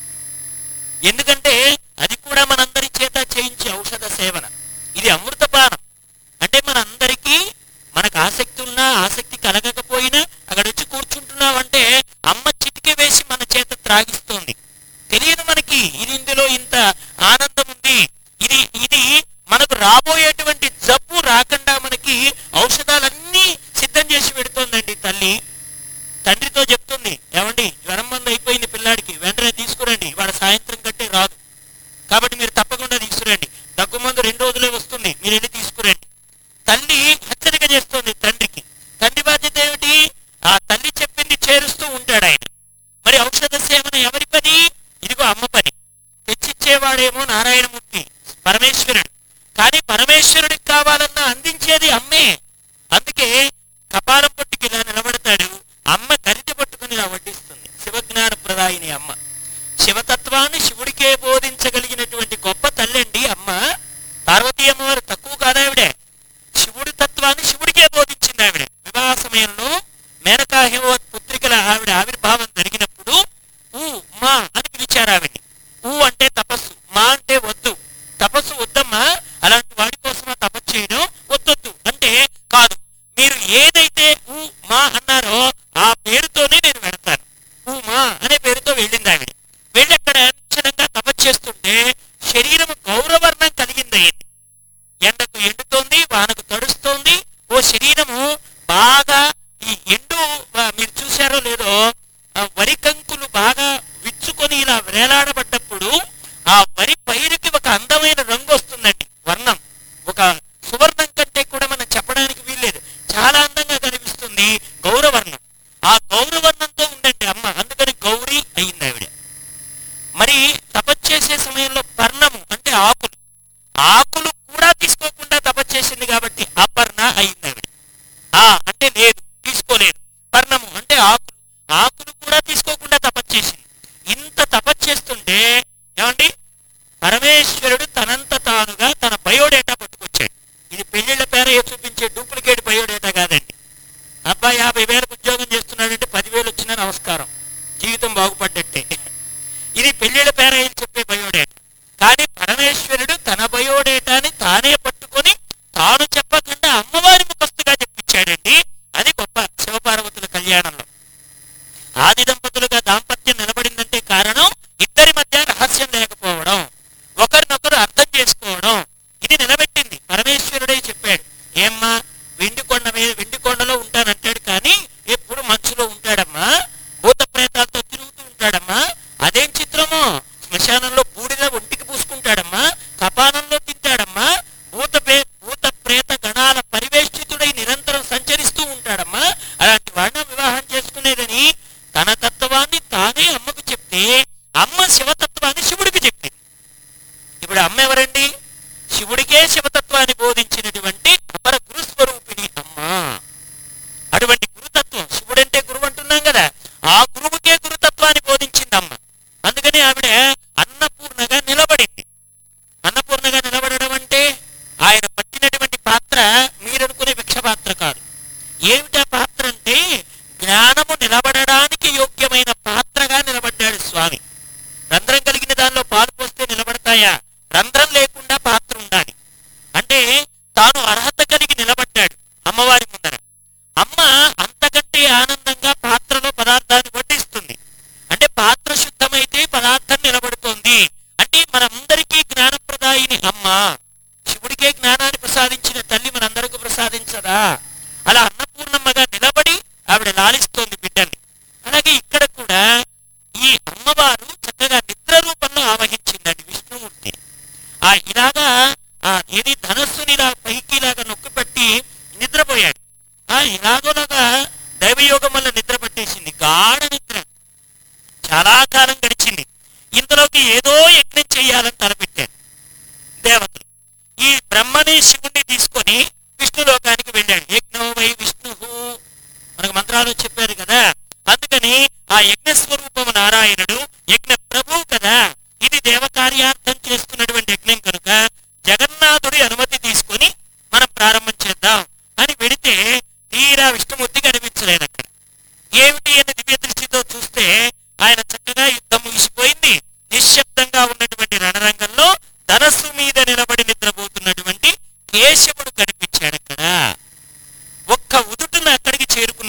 ఎందుకంటే అది కూడా మనందరి చేత చేయించే ఔషధ సేవన ఇది అమృతపానం అంటే మనందరికీ మనకు ఆసక్తి ఉన్నా ఆసక్తి కలగకపోయినా అక్కడ వచ్చి కూర్చుంటున్నామంటే అమ్మ చిటికె వేసి మన చేత త్రాగిస్తోంది తెలియదు మనకి ఇది ఇందులో ఇంత ఆనందం ఉంది ఇది ఇది మనకు రాబోయేటువంటి జబ్బు రాకుండా మనకి ఔషధాలన్నీ సిద్ధం చేసి పెడుతోందండి తల్లి తండ్రితో చెప్తుంది ఏమండి జ్వరం మందు అయిపోయింది పిల్లాడికి వెంటనే తీసుకురండి వాడ సాయంత్రం కంటే రాదు కాబట్టి మీరు తప్పకుండా తీసుకురండి దగ్గు మందు రెండు రోజులే వస్తుంది మీరు వెళ్ళి తీసుకురండి తల్లి హెచ్చరిక చేస్తుంది తండ్రికి తండ్రి బాధ్యత ఏమిటి ఆ తల్లి చెప్పింది చేరుస్తూ ఉంటాడు ఆయన మరి ఔషధ సేవన ఎవరి పని ఇదిగో అమ్మ పని తెచ్చిచ్చేవాడేమో నారాయణమూర్తి పరమేశ్వరుడు కానీ పరమేశ్వరుడికి కావాలన్నా అందించేది అమ్మే అందుకే కపాలం పట్టుకి ఇలా నిలబడతాడు అమ్మ గరిటె పట్టుకుని ఇలా వడ్డిస్తుంది శివజ్ఞాన ప్రదాయిని అమ్మ శివతత్వాన్ని శివుడికే బోధించగలిగినటువంటి గొప్ప తల్లండి అమ్మ పార్వతీ అమ్మవారు తక్కువ కాదావిడే శివుడి తత్వాన్ని శివుడికే బోధించింది ఆవిడ వివాహ సమయంలో మేనకా హిమవత్ పుత్రికల ఆవిడ ఆవిర్భావం జరిగినప్పుడు ఊ మా అని పిలిచారు ఆవిడ్ని ఊ అంటే తపస్సు మా అంటే వద్దు తపస్సు వద్దమ్మా అలాంటి వాడి కోసమా తపస్సు చేయడం వద్దొద్దు అంటే కాదు మీరు ఏదైతే ఊ మా అన్నారో ఆ పేరుతోనే నేను వెళ్తాను ఊ మా అనే పేరుతో వెళ్ళింది ఆవిడ వెళ్ళి అక్కడ అంచనంగా తపస్సు చేస్తుంటే శరీరం గౌరవర్ణం కలిగింది అయింది ఎండకు ఎండుతోంది వానకు తడుస్తోంది ఓ శరీరము బాగా ఈ ఎండు ఆ, మీరు చూశారో లేదో ఆ వరి కంకులు బాగా విచ్చుకొని ఇలా వేలాడబడ్డప్పుడు ఆ వరి పైరుకి ఒక అందమైన రంగు వస్తుందండి వర్ణం ఒక సువర్ణం కంటే కూడా మనం చెప్పడానికి వీల్లేదు చాలా అందంగా కనిపిస్తుంది గౌరవర్ణం ఆ గౌరవర్ణంతో ఉందండి అమ్మ అందుకని గౌరీ అయింది ఆవిడ మరి తపస్సు చేసే సమయంలో పర్ణము అంటే ఆకులు ఆకులు కూడా తీసుకోకుండా తపస్సు చేసింది కాబట్టి అపర్ణ అయింది ఆవిడ ఆ అంటే లేదు తీసుకోలేదు పర్ణము అంటే ఆకులు ఆకులు కూడా తీసుకోకుండా తపస్సు చేసింది ఇంత తపస్సు చేస్తుంటే ఏమండి పరమేశ్వరుడు తనంత తానుగా తన బయోడేటా పట్టుకొచ్చాడు ఇది పెళ్లిళ్ళ పేర చూపించే డూప్లికేట్ బయోడేటా కాదండి అబ్బాయి యాభై వేలకు ఉద్యోగం చేస్తున్నాడంటే పదివేలు వచ్చిన నమస్కారం జీవితం బాగుపడ్డట్టే ఇది పెళ్లిళ్ళ పేర చెప్పే బయోడేటా కానీ పరమేశ్వరుడు తన బయోడేటాని తానే పట్టుకొని తాను చెప్పకుండా అమ్మవారి ముఖస్తుగా చెప్పించాడండి అది గొప్ప శివపార్వతుల కళ్యాణంలో ఆది దంపతులుగా దాంపత్యం నిలబడిందంటే కారణం ఇద్దరి మధ్య రహస్యం లేకపోవడం ఒకరినొకరు అర్థం చేసుకోవడం ఇది నిలబెట్టింది పరమేశ్వరుడే చెప్పాడు ఏమ్మా వెండి కొండ మీద వెండి కొండలో ఉంటానంటాడు కానీ ఎప్పుడు మంచులో ఉంటాడమ్మా భూత ప్రేతాలతో తిరుగుతూ ఉంటాడమ్మా అదేం చిత్రమో శ్మశానంలో బూడిద ఒంటికి పూసుకుంటాడమ్మా కపాలంలో తింటాడమ్మా భూత పే- భూత ప్రేత గణాల పరివేష్టితుడై నిరంతరం సంచరిస్తూ ఉంటాడమ్మా అలాంటి వాడిన వివాహం చేసుకునేదని తన తత్వాన్ని తానే అమ్మకు చెప్తే అమ్మ శివతత్వాన్ని శివుడికి చెప్పింది ఇప్పుడు అమ్మ ఎవరండి శివుడికే శివతత్వాన్ని బోధించినటువంటి అపర గురుస్వరూపిణి అమ్మ అటువంటి గురుతత్వం శివుడంటే గురువు అంటున్నాం కదా ఆ గురువుకే గురుతత్వాన్ని బోధించింది అమ్మ అందుకని ఆవిడ అన్నపూర్ణగా నిలబడింది అన్నపూర్ణగా నిలబడడం అంటే ఆయన పట్టినటువంటి పాత్ర మీరనుకునే భిక్ష పాత్ర కాదు ఏమిటా పాత్ర అంటే జ్ఞానము నిలబడడానికి యోగ్యమైన పాత్రగా నిలబడ్డాడు స్వామి రంధ్రం కలిగిన దానిలో పాలు పోస్తే నిలబడతాయా రంధ్రం లేకుండా పాత్ర ఉండాలి అంటే తాను అర్హత కలిగి నిలబడ్డాడు అమ్మవారి ముందర అమ్మ అంతకంటే ఆనందంగా పాత్రలో పదార్థాన్ని వడ్డిస్తుంది అంటే పాత్ర శుద్ధమైతే పదార్థం నిలబడుతోంది అంటే మనందరికీ జ్ఞానప్రదాయిని అమ్మ శివుడికే జ్ఞానాన్ని ప్రసాదించిన తల్లి మనందరికి ప్రసాదించదా అలా అన్నపూర్ణమ్మగా నిలబడి ఆవిడ లాలిస్తోంది బిడ్డల్ని అలాగే ఇక్కడ కూడా ఈ అమ్మవారు చక్కగా నిద్ర రూపంలో ఆవహించిందండి విష్ణుమూర్తి ఆ ఇలాగా ఆ ఏది ధనస్సుని ఇలా పైకి ఇలాగా నొక్కి పట్టి నిద్రపోయాడు ఆ ఇలాగోలాగా దైవయోగం వల్ల నిద్ర పట్టేసింది గాఢ నిద్ర చాలా కాలం గడిచింది ఇంతలోకి ఏదో యజ్ఞం చేయాలని తలపెట్టారు దేవతలు ఈ బ్రహ్మని శివుణ్ణి తీసుకొని విష్ణులోకానికి వెళ్ళాడు యజ్ఞో వై విష్ణు మనకు మంత్రాలు చెప్పారు కదా అందుకని ఆ యజ్ఞ స్వరూపము నారాయణుడు యజ్ఞ ప్రభు కదా ఇది దేవకార్యార్థం చేసుకున్నటువంటి యజ్ఞం కనుక జగన్నాథుడి అనుమతి తీసుకొని మనం ప్రారంభం చేద్దాం అని వెడితే తీరా విష్ణుమూర్తిగా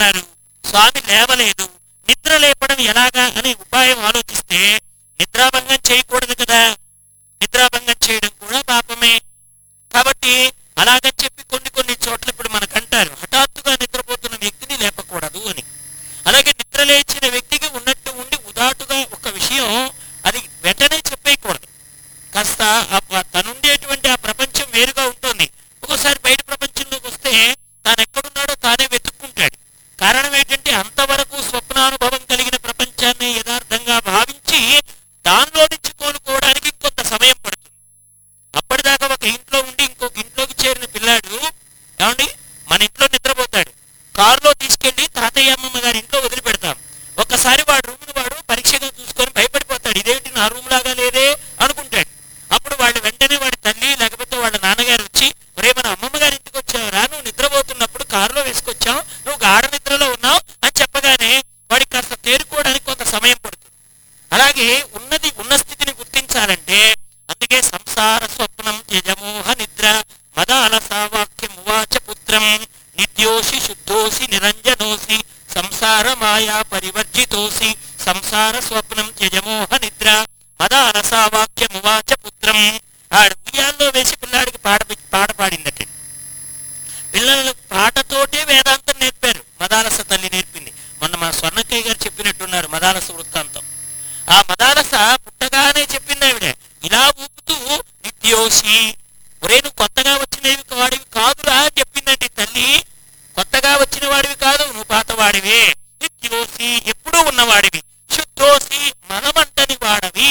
ఉన్నారు స్వామి లేవలేదు నిద్ర లేపడం ఎలాగా అనే ఉపాయం ఆలోచిస్తే నిద్రాభంగం చేయకూడదు కదా నిద్రాభంగం చేయడం కూడా పాపమే కాబట్టి అలాగని చెప్పి కొన్ని కొన్ని చోట్ల ఇప్పుడు మనకంటారు హఠాత్తుగా నిద్రపోతున్న వ్యక్తిని లేపకూడదు అని అలాగే నిద్ర లేచిన వ్యక్తికి ఉన్నట్టు ఉండి ఉదాటుగా ఒక విషయం అది వెంటనే చెప్పేయకూడదు కాస్త ఆ ప- తనుండేటువంటి ఆ ప్రపంచం వేరుగా ఉంటుంది ఒక్కోసారి బయట ప్రపంచంలోకి వస్తే తాను ఎక్కడున్నాడో తానే వెతుక్కుంటాడు కారణం ఏంటంటే అంతవరకు స్వప్నానుభవం కలిగిన ప్రపంచాన్ని యథార్థంగా భావించి దానిలో నుంచి కోలుకోవడానికి కొంత సమయం పడుతుంది అప్పటిదాకా ఒక ఇంట్లో ఉండి ఇంకొక ఇంట్లోకి చేరిన పిల్లాడు ఏమండి మన ఇంట్లో నిద్రపోతాడు కారులో తీసుకెళ్లి తాతయ్య అమ్మమ్మ గారి ఇంట్లో వదిలిపెడతాం ఒక్కసారి వాడు రూమ్ని వాడు పరీక్షగా చూసుకొని భయపడిపోతాడు ఇదేంటి నా రూమ్ లాగా లేదే అనుకుంటాడు అప్పుడు వాళ్ళు వెంటనే వాడి తల్లి లేకపోతే వాళ్ళ నాన్నగారు వచ్చి ఒరే మన అమ్మమ్మ గారి ఇంటికి వచ్చావురా నువ్వు నిద్రపోతున్నప్పుడు కారులో వేసుకొచ్చావు నువ్వు గాఢ నిద్రలో ఉన్నావు అని చెప్పగానే వాడికి కాస్త తేరుకోవడానికి కొంత సమయం పడుతుంది అలాగే ఉన్నది ఉన్న స్థితిని గుర్తించాలంటే అందుకే సంసార స్వప్నం త్యజమోహ నిద్ర మద అలసావాక్యం ఉవాచ పుత్రం నిత్యోసి శుద్ధోసి నిరంజనోసి సంసార మాయా పరివర్జితోసి సంసార స్వప్నం త్యజమోహ నిద్ర మద అలసావాక్యం ఉవాచ పుత్రం ఆడు ఉయ్యాల్లో వేసి పిల్లాడికి పాట పాట పాడిందట పిల్లలకు పాటతోటే వేదాంతం నేర్పారు మదాలస తల్లి నేర్పింది మొన్న మా స్వర్ణక్కయ్య గారు చెప్పినట్టున్నారు మదాలస వృత్తాంతం ఆ మదాలస పుట్టగానే చెప్పింది ఆవిడ ఇలా ఊపుతూ నిత్యోసి ఒరే నువ్వు కొత్తగా వచ్చినవి వాడివి కాదురా అని చెప్పిందండి తల్లి కొత్తగా వచ్చిన వాడివి కాదు నువ్వు పాతవాడివే నిత్యోసి ఎప్పుడూ ఉన్నవాడివి శుద్ధోసి మనమంటని వాడవి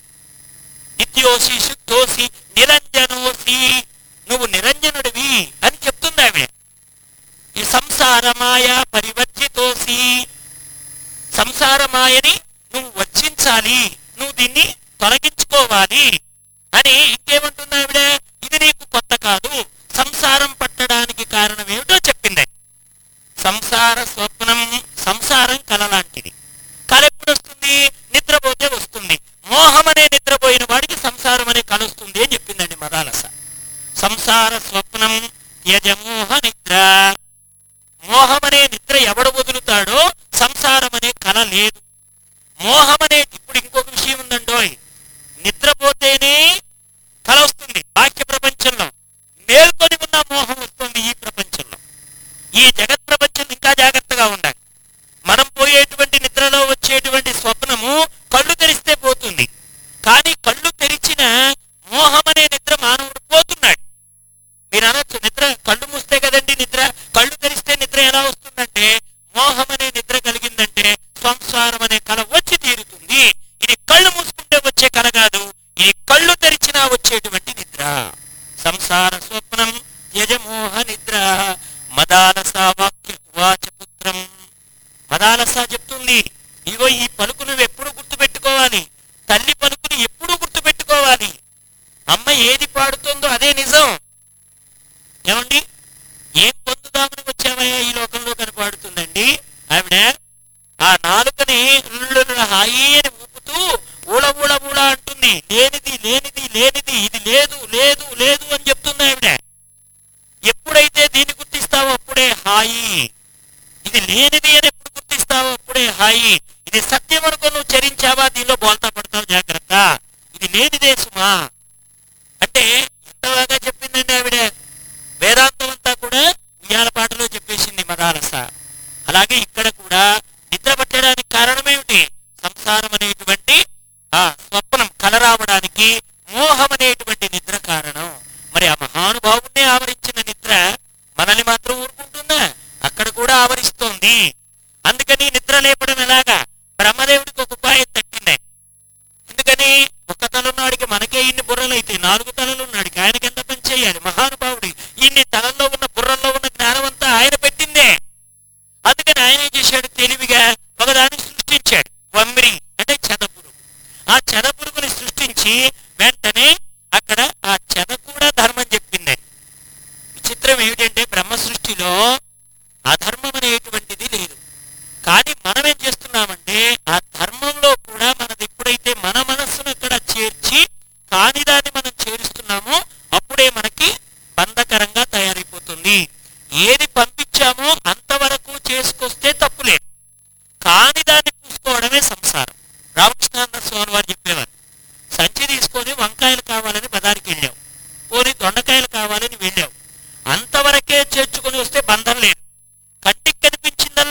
నిత్యోసి శుద్ధోసి నిరంజనోసి నువ్వు నిరంజనుడివి అని చెప్తుంది ఆవిడ ఈ సంసారమాయ పరివర్జితోసి సంసారమాయని నువ్వు వర్జించాలి నువ్వు దీన్ని తొలగించుకోవాలి అని ఇంకేమంటుంది ఆవిడ ఇది నీకు కొత్త కాదు సంసారం పట్టడానికి కారణం ఏమిటో చెప్పింది సంసార స్వప్నం సంసారం కల లాంటిది కళ ఎప్పుడు వస్తుంది నిద్రపోతే వస్తుంది మోహం అనే నిద్రపోయిన వాడికి సంసారం అనే కళ వస్తుంది అని చెప్పిందండి మదాలస సంసార స్వప్నం యజమోహ నిద్ర మోహం అనే నిద్ర ఎవడు వదులుతాడో సంసారం అనే కళ లేదు మోహం అనే ఇప్పుడు ఇంకొక విషయం ఉందండోయ్ నిద్రపోతేనే కళ వస్తుంది బాహ్య ప్రపంచంలో మేల్కొని ఉన్న మోహం వస్తుంది ఈ ప్రపంచంలో ఈ జగత్ ప్రపంచం ఇంకా జాగ్రత్తగా ఉండాలి మనం పోయేటువంటి నిద్రలో వచ్చేటువంటి స్వప్నము కళ్ళు తెరిస్తే పోతుంది కానీ కళ్ళు తెరిచిన మోహం అనే నిద్ర మానవుడు పోతున్నాడు మీరు అనొచ్చు నిద్ర కళ్ళు మూస్తే కదండి నిద్ర కళ్ళు తెరిస్తే నిద్ర ఎలా వస్తుందంటే మోహం అనే నిద్ర కలిగిందంటే సంసారం అనే కళ వచ్చి తీరుతుంది ఇది కళ్ళు మూసుకుంటే వచ్చే కళ కాదు ఇది కళ్ళు తెరిచినా వచ్చేటువంటి నిద్ర సంసార స్వప్నం యజమోహ నిద్ర మదాలస వాక్య వాచ పుత్రం మదాలస చెప్తుంది ఇగో ఈ పలుకు నువ్వు ఎప్పుడు గుర్తుపెట్టుకోవాలి తల్లి పలుకుని ఎప్పుడు గుర్తుపెట్టుకోవాలి అమ్మ ఏది పాడుతుందో అదే నిజం ఏమండి ఏం పొందుదామని వచ్చావయ్యా ఈ లోకంలో కనపాడుతుందండి ఆవిడ ఆ నాలుకని ఉల్లున హాయి అని ఊపుతూ ఊళ ఊళ ఊళ అంటుంది లేనిది లేనిది లేనిది ఇది లేదు లేదు లేదు అని చెప్తుంది ఆవిడ ఎప్పుడైతే దీన్ని గుర్తిస్తావో అప్పుడే హాయి ఇది లేనిది అని ఎప్పుడు గుర్తిస్తావో అప్పుడే హాయి ఇది సత్యం అనుకో నువ్వు చరించావా దీనిలో బోల్తా పడతావు జాగ్రత్త ఇది లేనిదే సుమా అంటే ఎంత బాగా చెప్పిందండి ఆవిడ వేదాంతం అంతా కూడా ఉయ్యాల పాటలో చెప్పేసింది మదాలస అలాగే ఇక్కడ కూడా నిద్ర పట్టడానికి కారణం ఏమిటి సంసారం అనేటువంటి ఆ స్వప్నం కల రావడానికి మోహం అనేటువంటి నిద్ర కారణం మరి ఆ మహానుభావుణ్ణి ఆవరించిన నిద్ర మనల్ని మాత్రం ఊరుకుంటుందా అక్కడ కూడా ఆవరిస్తోంది అందుకని నిద్ర లేపడం ఎలాగా బ్రహ్మదేవుడికి ఒక ఉపాయం తట్టింది ఎందుకని ఒక్క తలున్నాడికి మనకే ఇన్ని బుర్రలైతే నాలుగు తలలున్నాడికి ఆయనకి ఎంత పని చేయాలి మహానుభావుడి ఇన్ని తలల్లో ఉన్న బుర్రల్లో ఉన్న జ్ఞానం అంతా ఆయన పెట్టిందే అందుకని ఆయన ఏం చేశాడు తెలివిగా ఒకదాన్ని సృష్టించాడు వమ్రి అంటే చెదపురుగు ఆ చెదపురుగుని సృష్టించి వెంటనే అక్కడ ఆ చెద కూడా ధర్మం చెప్పింది విచిత్రం ఏమిటంటే బ్రహ్మ సృష్టిలో అధర్మం అనేటువంటిది లేదు కానీ మనం ఏం చేస్తున్నామంటే ఆ ధర్మంలో కూడా మనది ఎప్పుడైతే మన మనస్సును అక్కడ చేర్చి కాని దాన్ని మనం చేరుస్తున్నామో అప్పుడే మనకి బంధకరంగా తయారైపోతుంది ఏది పంపించామో అంతవరకు చేసుకొస్తే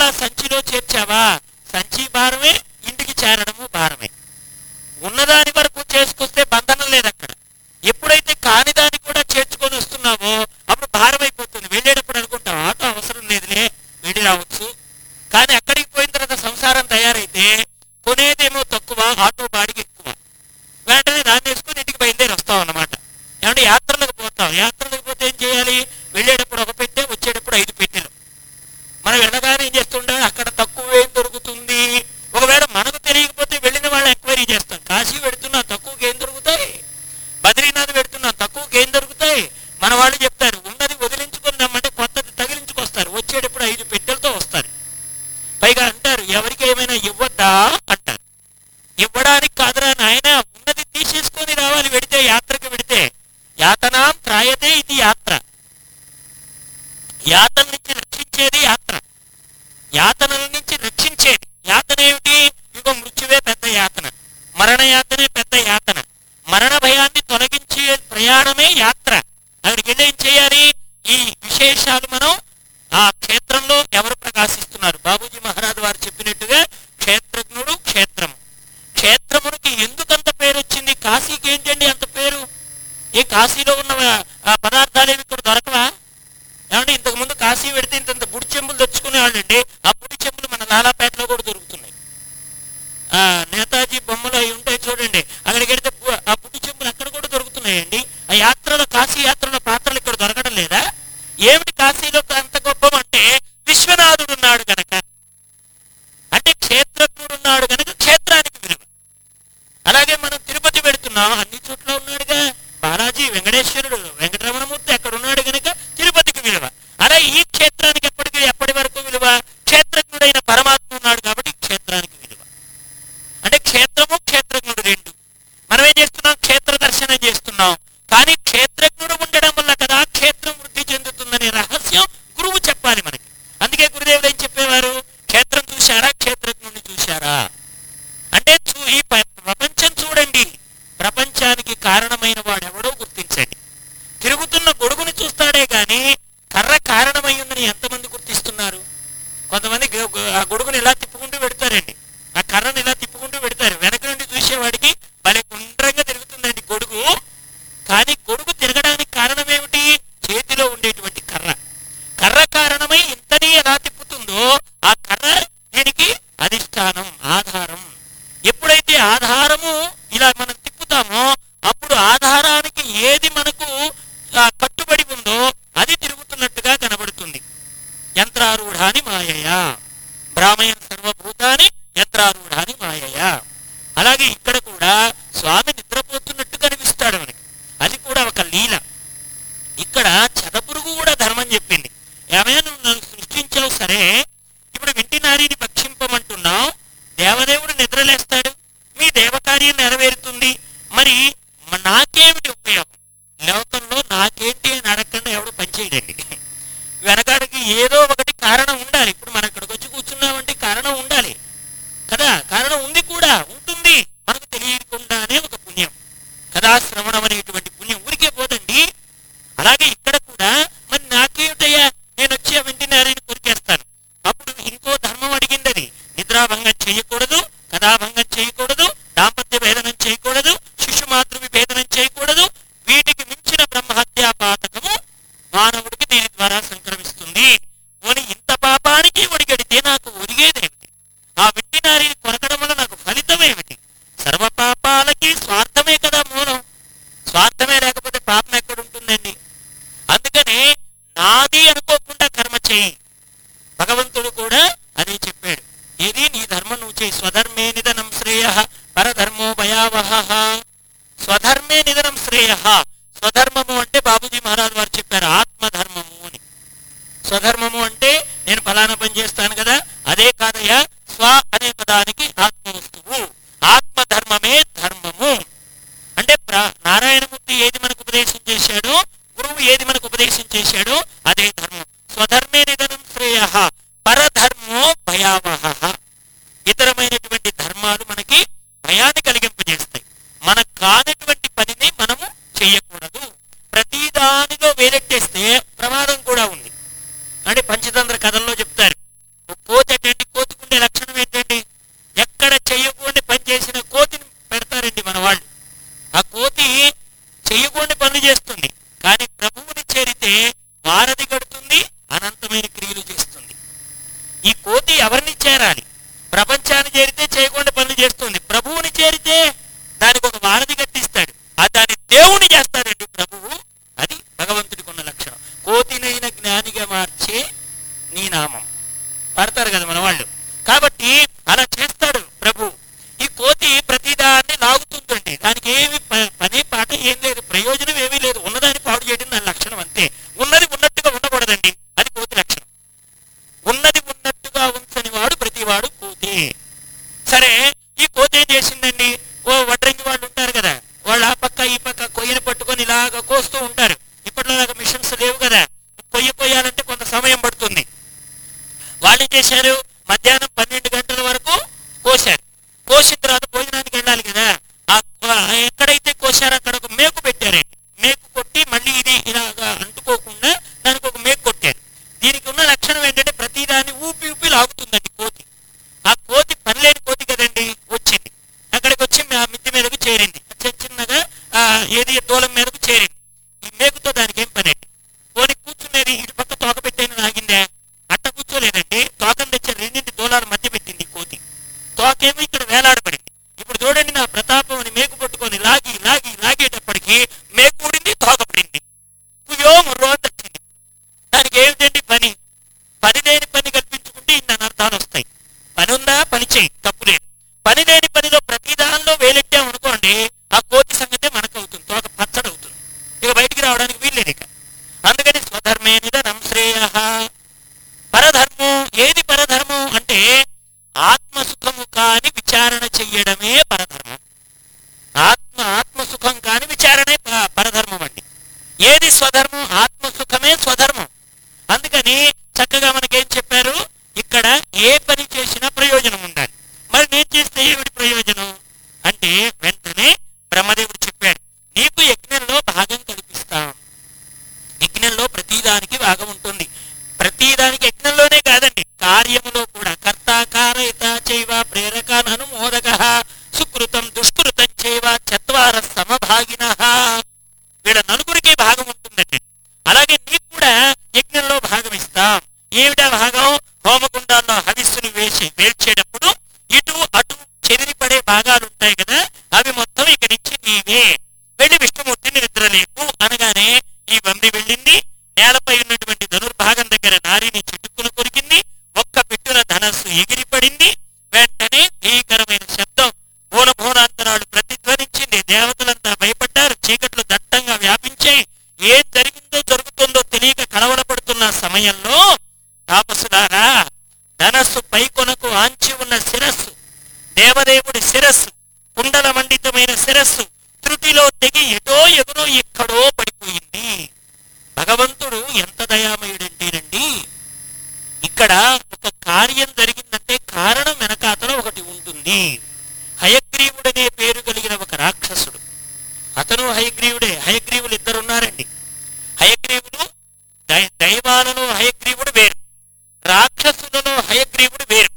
అలా సంచిలో చేర్చావా సంచి భారమే ఇంటికి చేరడము భారమే ఉన్నదాని వరకు చేసుకొస్తే బంధనం లేదు అక్కడ ఎప్పుడైతే కాని దాన్ని కూడా చేర్చుకొని వస్తున్నావో అప్పుడు భారం అయిపోతుంది వెళ్ళేటప్పుడు అనుకుంటాం ఆటో అవసరం లేదులే వెళ్ళి రావచ్చు కానీ అక్కడికి పోయిన తర్వాత సంసారం తయారైతే కొనేదేమో తక్కువ ఆటో బాడికి ఎక్కువ వెంటనే దాన్ని వేసుకుని ఇంటికి బయలుదేరి వస్తాం అన్నమాట ఏమంటే యాత్రలకు పోతాం యాత్రలకు పోతే ఏం చేయాలి వెళ్ళేటప్పుడు ఒక పెట్టె వచ్చేటప్పుడు ఐదు పెట్టెలు మనం వెళ్ళగానే ఏం చేస్తుంటాం అక్కడ తక్కువ ఏం దొరుకుతుంది ఒకవేళ మనకు తెలియకపోతే వెళ్ళిన వాళ్ళని ఎంక్వైరీ చేస్తాం కాశీ పెడుతున్నా తక్కువకి ఏం దొరుకుతాయి బద్రీనాథ్ పెడుతున్నా తక్కువకి ఏం దొరుకుతాయి మన వాళ్ళు చెప్తారు ఉన్నది వదిలించుకొని రమ్మంటే కొత్తది తగిలించుకొస్తారు వచ్చేటప్పుడు ఐదు పెట్టెలతో వస్తారు పైగా అంటారు ఎవరికి ఏమైనా ఇవ్వద్దా అంటారు ఇవ్వడానికి కాదురా నాయన ఉన్నది తీసేసుకొని రావాలి వెడితే యాత్రకు వెడితే యాతనాం త్రాయతే ఇది యాత్ర యాతన నుంచి రక్షించేది యాత్ర యాతనల నుంచి రక్షించేది యాతన ఏమిటి ఇగో మృత్యువే పెద్ద యాతన మరణ యాతనే పెద్ద యాతన మరణ భయాన్ని తొలగించే ప్రయాణమే యాత్ర అక్కడికి వెళ్ళి ఏం చేయాలి ఈ విశేషాలు మనం ఆ క్షేత్రంలో ఎవరు ప్రకాశిస్తున్నారు బాబూజీ మహారాజ్ వారు చెప్పినట్టుగా క్షేత్రజ్ఞుడు క్షేత్రం క్షేత్రమునికి ఎందుకంత పేరు వచ్చింది కాశీకి ఏంటండి అంత పేరు ఏ కాశీలో ఉన్న ఆ పదార్థాలు ఏవి ఇక్కడ దొరకవా ఏమంటే ఇంతకు ముందు కాశీ పెడితే ఇంత బుడి చెంబులు తెచ్చుకునేవాళ్ళండి ఆ బుడి చెంబులు మన లాలాపేటలో కూడా దొరుకుతున్నాయి ఆ నేతాజీ బొమ్మలు అవి ఉంటాయి చూడండి అక్కడికి వెడితే బు- ఆ బుడి చెంబులు అక్కడ కూడా దొరుకుతున్నాయండి ఆ యాత్రలో కాశీ యాత్రలో పాత్రలు ఇక్కడ దొరకడం లేదా ఏమిటి కాశీలో అంత గొప్పం అంటే విశ్వనాథుడు ఉన్నాడు గనక అంటే క్షేత్రజ్ఞుడు ఉన్నాడు గనక క్షేత్రానికి విలువ అలాగే మనం తిరుపతి పెడుతున్నాం అన్ని చోట్ల ఉన్నాడుగా బాలాజీ వెంకటేశ్వరుడు వెంకటరమణమూర్తి అక్కడ ఉన్నాడు గనక తిరుపతికి విలువ అలా ఈ క్షేత్రానికి ఎప్పటికి ఎప్పటి వరకు విలువ క్షేత్రజ్ఞుడైన పరమాత్మ ఉన్నాడు కాబట్టి క్షేత్రానికి విలువ అంటే క్షేత్రము క్షేత్రజ్ఞుడు రెండు మనం ఏం చేస్తున్నాం క్షేత్ర దర్శనం చేస్తున్నాం కానీ క్షేత్రజ్ఞుడు ఉండడం వల్ల కదా క్షేత్రం వృద్ధి చెందుతుందనే రహస్యం గురువు చెప్పాలి మనకి అందుకే గురుదేవుడు ఏం చెప్పేవారు క్షేత్రం చూశారా క్షేత్రజ్ఞుడిని చూశారా అంటే చూ- ఈ ప- ప్రపంచం చూడండి ప్రపంచానికి కారణమైన వాడెవడో గుర్తించండి తిరుగుతున్న గొడుగుని చూస్తాడే గాని కర్ర కారణమై ఉందని ఎంతమంది గుర్తిస్తున్నారు కొంతమంది గ- గ- ఆ గొడుగుని ఇలా తిప్పుకుంటూ పెడతారండి ఆ కర్రను ఇలా తిప్పుకుంటూ పెడతారు వెనక నుండి చూసేవాడికి భలే గుండ్రంగా తిరుగుతుందండి గొడుగు కానీ గొడుగు తిరగడానికి కారణం ఏమిటి చేతిలో ఉండేటువంటి కర్ర కర్ర కారణమై ఇంతని ఎలా తిప్పుతుందో ఆ కర్ర దీనికి అధిష్టానం ఆధారం ఎప్పుడైతే ఆధారము ఇలా మనం తిప్పుతామో అప్పుడు ఆధారానికి ఏది మనకు ఆ, కట్టుబడి ఉందో అది తిరుగుతున్నట్టుగా కనబడుతుంది యంత్రారూఢాని మాయయా బ్రాహ్మణ సర్వభూతాని యంత్రారూఢాని మాయయా అలాగే ఇక్కడ కూడా స్వామి నిద్రపోతున్నట్టు కనిపిస్తాడు మనకి అది కూడా ఒక లీల ఇక్కడ చదపురుగు కూడా ధర్మం చెప్పింది ఏమైనా నువ్వు నన్ను సృష్టించావు సరే ఇప్పుడు వింటి నారిని భక్షింపమంటున్నావు దేవదేవుడు నిద్రలేస్తాడు మీ దేవకార్యం నెరవేరుతుంది మరి మ- నాకేమిటి ఉపయోగం లోకంలో నాకేంటి అని అడగకుండా ఎవడు పనిచేయడండి వెనకాడికి ఏదో ఒకటి కారణం ఉండాలి ఇప్పుడు మనం ఇక్కడికి వచ్చి కూర్చున్నామంటే కారణం ఉండాలి కదా కారణం ఉంది కూడా ఉంటుంది మనకు తెలియకుండానే ఒక పుణ్యం కదా శ్రవణం అనేటువంటి పుణ్యం ఊరికే పోదండి అలాగే ఇక్కడ కూడా మరి నాకేమిటయ్యా నేను వచ్చి ఆ వెంటనే కొరికేస్తాను అప్పుడు ఇంకో ధర్మం అడిగింది అది నిద్రాభంగం చేయకూడదు కథాభంగం చేయకూడదు దాంపత్య భేదనం చేయకూడదు శిశు మాతృ విభేదనం చేయకూడదు వీటికి మించిన బ్రహ్మహత్యా పాతకము మానవుడికి దీని ద్వారా సంక్రమిస్తుంది పోనీ ఇంత పాపానికి ఒడిగడితే నాకు ఒరిగేదేమిటి ఆ వెంటి నారిని కొరకడం వల్ల నాకు ఫలితం ఏమిటి సర్వ పాపాలకి స్వార్థమే కదా మూలం స్వార్థమే లేకపోతే పాపం ఎక్కడ ఉంటుందండి అందుకని నాది అనుకోకుండా కర్మ చేయి భగవంతుడు కూడా అదే చెప్పాడు ఏది నీ ధర్మం నువ్వు చేయి స్వధర్మే నిధనం శ్రేయ పరధర్మో భయావహ స్వధర్మే నిధనం శ్రేయ స్వధర్మము అంటే బాబూజీ మహారాజ్ వారు చెప్పారు ఆత్మధర్మము అని స్వధర్మము అంటే నేను ఫలానా పని చేస్తాను కదా అదే కాదయ్యా స్వ అనే పదానికి ఆత్మ వస్తువు ఆత్మధర్మమే ధర్మము అంటే ప్ర- నారాయణమూర్తి ఏది మనకు ఉపదేశం చేశాడో గురువు ఏది మనకు ఉపదేశం చేశాడో అదే ధర్మం స్వధర్మే నిధనం శ్రేయ పరధర్మో భయావహ ఇతరమైనటువంటి ధర్మాలు మనకి భయాన్ని కలిగింపజేస్తాయి మన కానటువంటి పనిని మనము చేయకూడదు ప్రతి దానిలో వేలెట్టేస్తే ప్రమాదం కూడా ఉంది అంటే పంచతంత్ర కథల్లో చెప్తారు ఓ కోతి కోతి ఎవరిని చేరాలి ప్రపంచాన్ని చేరితే చేయకుండా పనులు చేస్తుంది ప్రభువుని చేరితే దానికి ఒక వారధి కట్టిస్తాడు ఆ దాన్ని దేవుని చేస్తాడండి ప్రభువు అది భగవంతుడికి ఉన్న లక్షణం కోతినైన జ్ఞానిగా మార్చే నీ నామం పాడతారు కదా మన వాళ్ళు కాబట్టి అలా చేస్తాడు ప్రభు ఈ కోతి ప్రతిదాన్ని లాగుతుందండి దానికి ఏమి ప- పని పాట ఏం లేదు ప్రయోజనం ఏమీ లేదు ఉన్నదాన్ని పాడు చేయడం దాని లక్షణం అంతే ఉన్నది ఉన్నట్టుగా ఉండకూడదండి అది కోతి లక్షణం ఉన్నది ఉన్నట్టుగా ఉంచని వాడు ప్రతివాడు కోతి సరే ఈ కోతి ఏం చేసిందండి ఓ వడ్రంగి వాళ్ళు ఉంటారు కదా వాళ్ళు ఆ పక్క ఈ పక్క కొయ్యను పట్టుకొని ఇలాగ కోస్తూ ఉంటారు ఇప్పటిలాగా మిషన్స్ లేవు కదా కొయ్య కొయ్యాలంటే కొంత సమయం పడుతుంది వాళ్ళు ఏం చేశారు మధ్యాహ్నం పన్నెండు గంటల వరకు కోశారు కోసిన తర్వాత భోజనానికి వెళ్ళాలి కదా ఆ ఆ ఎక్కడైతే కోసారో అక్కడ ఒక మేకు పెట్టారండి మేకు కొట్టి మళ్ళీ ఇది ఇలాగా అంటుకోకుండా దానికి ఒక మేకు కొట్టారు దీనికి ఉన్న లక్షణం ఏంటంటే ప్రతిదాన్ని ఊపి ఊపి లాగుతుందండి కోతి ఆ కోతి పనిలేని కోతి కదండి వచ్చింది అక్కడికి వచ్చి ఆ మిద్ది మీదకు చేరింది చి- చిన్నగా ఆ ఏది దూలం మీదకు చేరింది ఈ మేకుతో దానికి ఏం పని అండి పోనీ కూర్చునేది ఇటు పక్క తోక పెట్టేది ఆగిందా అట్ట కూర్చోలేదండి తోకం తెచ్చి రెండింటి దూలాలు మధ్య పెట్టింది ఈ కోతి తోకేమో ఇక్కడ వేలాడబడింది ఇప్పుడు చూడండి నా ప్రతాపం అని మేకు పట్టుకొని లాగి లాగి లాగేటప్పటికి మేకు ఊడింది తోక పడింది కుయో ముర్రో అని వచ్చింది దానికి ఏమిటండి పని పని లేని పని కల్పించుకుంటే ఇన్ని అనర్థాలు వస్తాయి పని ఉందా పని చేయి తప్పు లేదు పని లేని పనిలో ప్రతి దానిలో వేలెట్టాం అనుకోండి ఆ కోతి సంగతే మనకు అవుతుంది తోక పచ్చడి అవుతుంది ఇక బయటికి రావడానికి వీల్లేదు ఇక అందుకని స్వధర్మే నిధనం శ్రేయ పరధర్మం ఏది పరధర్మం అంటే ఆత్మసుఖము కాని విచారణ చెయ్యడమే పరధర్మం ఆత్మ ఆత్మసుఖం కాని విచారణే ప- పరధర్మం అండి ఏది స్వధర్మం ఆత్మసుఖమే స్వధర్మం అందుకని చక్కగా మనకేం చెప్పారు ఇక్కడ ఏ పని చేసినా ప్రయోజనం ఉండాలి మరి నేను చేస్తే ఏమిటి ప్రయోజనం అంటే వెంటనే బ్రహ్మదేవుడు చెప్పాడు నీకు యజ్ఞంలో భాగం కల్పిస్తాం యజ్ఞంలో ప్రతిదానికి భాగం ఉంటుంది ప్రతిదానికి యజ్ఞంలోనే కాదండి కార్యములో కూడా కర్త కారయత చైవ ప్రేరకాన్ అనుమోదక సుకృతం దుష్కృతం చైవ చత్వార సమభాగిన వీళ్ళ నలుగురికి భాగం ఉంటుందండి అలాగే నీకు కూడా యజ్ఞంలో భాగం ఇస్తాం ఏమిటా భాగం హోమగుండాల్లో హవిస్సును వేసి వేల్చేటప్పుడు ఇటు అటు చెదిరిపడే భాగాలు ఉంటాయి కదా అవి మొత్తం ఇక నుంచి నీవే వెళ్ళి విష్ణుమూర్తిని నిద్రలేపు అనగానే ఈ వంది వెళ్ళింది నేలపై ఉన్నటువంటి ధనుర్భాగం దగ్గర నారిని చిట్టుకుని కొరికింది ఒక్క పిట్టున ధనస్సు ఎగిరిపడింది వెంటనే భీకరమైన శబ్దం భూనభూనాంతరాలు ప్రతిధ్వనించింది దేవతలంతా భయపడ్డారు చీకట్లు దట్టంగా వ్యాపించాయి ఏం జరిగిందో జరుగుతుందో తెలియక కలవరపడుతున్న సమయంలో తాపసులారా ధనస్సు పైకొనకు ఆంచి ఉన్న శిరస్సు దేవదేవుడి శిరస్సు కుండల మండితమైన శిరస్సు త్రుటిలో తెగి ఎటో ఎగురో ఎక్కడో పడిపోయింది భగవంతుడు ఎంత దయామయుడంటేనండి ఇక్కడ ఒక కార్యం జరిగిందంటే కారణం వెనకాతల ఒకటి ఉంటుంది హయగ్రీవుడనే పేరు కలిగిన ఒక రాక్షసుడు అతను హయగ్రీవుడే హయగ్రీవులు ఇద్దరు ఉన్నారండి హయగ్రీవుడు దై- దైవాలలో హయగ్రీవుడు వేరు రాక్షసులలో హయగ్రీవుడు వేరు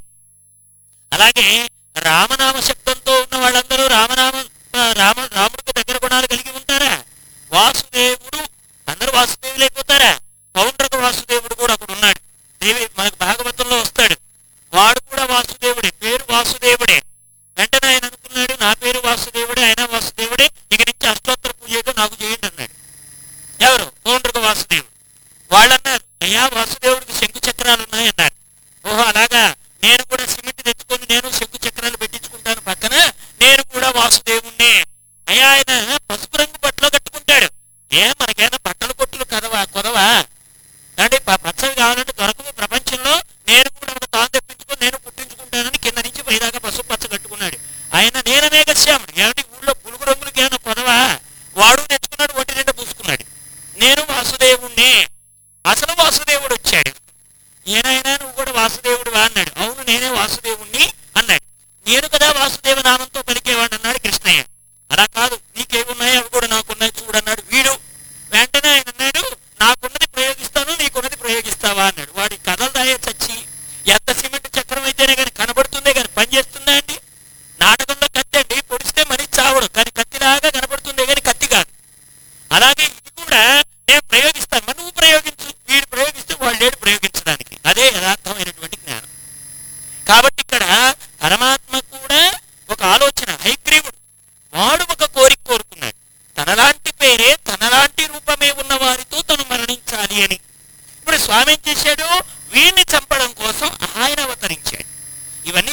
అలాగే రామనామ శబ్దంతో ఉన్న వాళ్ళందరూ రామనామ రామ రాముడికి దగ్గర గుణాలు కలిగి ఉంటారా వాసుదేవుడు అందరూ వాసుదేవులు అయిపోతారా పౌండ్రక వాసుదేవుడు కూడా అక్కడ ఉన్నాడు దేవి మనకు భాగవతంలో వస్తాడు వాడు కూడా వాసుదేవుడే పేరు వాసుదేవుడే వెంటనే ఆయన అనుకున్నాడు నా పేరు వాసుదేవుడే ఆయన వాసుదేవుడే ఇక నుంచి అష్టోత్తర పూజ నాకు చేయండి అన్నాడు ఎవరు పౌండ్రక వాసుదేవుడు వాళ్ళన్నారు అయ్యా వాసుదేవుడికి శంకు చక్రాలు ఉన్నాయన్నారు ఓహో అలాగా నేను కూడా సిమెంట్ తెచ్చుకొని నేను శంకు చక్రాలు పెట్టించుకుంటాను పక్కన నేను కూడా వాసుదేవుణ్ణే అయ్యా ఆయన పసుపు రంగు బట్టలు కట్టుకుంటాడు ఏ మనకైనా బట్టల కొట్టులు కదవా కొదవా అంటే ప- పచ్చవి కావాలంటే దొరకవు ప్రపంచంలో నేను కూడా ఒక తాను తెప్పించుకొని నేను పుట్టించుకుంటానని కింద నుంచి పైదాకా పసుపు పచ్చ కట్టుకున్నాడు ఆయన నేననే కశ్యాముడు ఏమిటి ఊళ్ళో పులుగు రంగులకి ఏమైనా కొదవా వాడు తెచ్చుకున్నాడు ఒంటి నిండా పూసుకున్నాడు నేను వాసుదేవుణ్ణే అసలు వాసుదేవుడు వచ్చాడు ఏనాయనా నువ్వు కూడా వాసుదేవుడు అన్నాడు అవును నేనే వాసుదేవుణ్ణి అన్నాడు నేను కదా వాసుదేవ నామంతో పలికేవాడు అన్నాడు కృష్ణయ్య అలా కాదు నీకేమున్నాయి అవి కూడా నాకున్నాయి చూడన్నాడు వీడు వెంటనే ఆయన అన్నాడు నాకున్నది ప్రయోగిస్తాను నీకున్నది ప్రయోగిస్తావా అన్నాడు వాడి కథలు దాయే చచ్చి ఎంత సిమెంట్ చక్రం అయితేనే కానీ కనబడుతుందే కానీ పని చేస్తుందా అండి నాటకంలో కత్తి అండి పొడిస్తే మరీ చావడు కానీ కత్తిలాగా కనబడుతుందే కానీ కత్తి కాదు అలాగే ఇది కూడా నేను ప్రయోగిస్తాను మరి నువ్వు ప్రయోగించు వీడు ప్రయోగిస్తే వాళ్ళు లేడు ప్రయోగించడానికి అదే యథార్థమైనటువంటి జ్ఞానం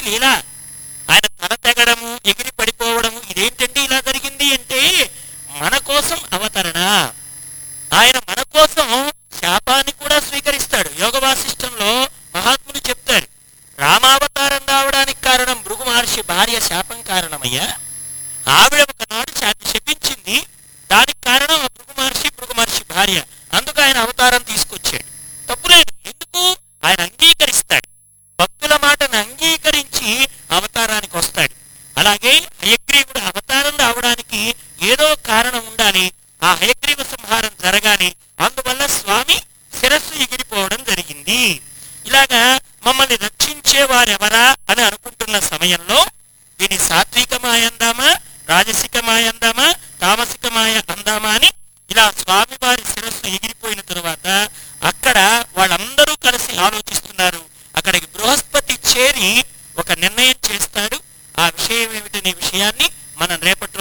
లీల ఆయన తల తెగడము ఎగిరి పడిపోవడము ఇదేంటండి ఇలా జరిగింది అంటే మన కోసం అవతరణ ఆయన మన కోసం శాపాన్ని కూడా స్వీకరిస్తాడు యోగ వాసిష్టంలో మహాత్ములు చెప్తారు రామావతారం రావడానికి కారణం భృగు మహర్షి భార్య శాపం కారణమయ్యా ఆవిడ ఒకనాడు శా- శపించింది దానికి కారణం ఆ భృగు మహర్షి భృగు మహర్షి భార్య అందుకు ఆయన అవతారం తీసుకొచ్చాడు తప్పులేదు ఎందుకు ఆయన అంగీకరిస్తాడు భక్తుల మాటను అంగీకరించి అవతారానికి వస్తాడు అలాగే హయగ్రీవుడు అవతారం రావడానికి ఏదో కారణం ఉండాలి ఆ హయగ్రీవ సంహారం జరగాలి అందువల్ల స్వామి శిరస్సు ఎగిరిపోవడం జరిగింది ఇలాగా మమ్మల్ని రక్షించే వారెవరా అని అనుకుంటున్న సమయంలో దీని సాత్వికమాయ అందామా రాజసికమాయ అందామా తామసికమాయ అందామా అని ఇలా స్వామివారి శిరస్సు ఎగిరిపోయిన తరువాత అక్కడ వాళ్ళందరూ కలిసి ఆలోచిస్తున్నారు అక్కడికి బృహస్పతి చేరి ఒక నిర్ణయం చేస్తాడు ఆ విషయం ఏమిటనే విషయాన్ని మనం రేపటి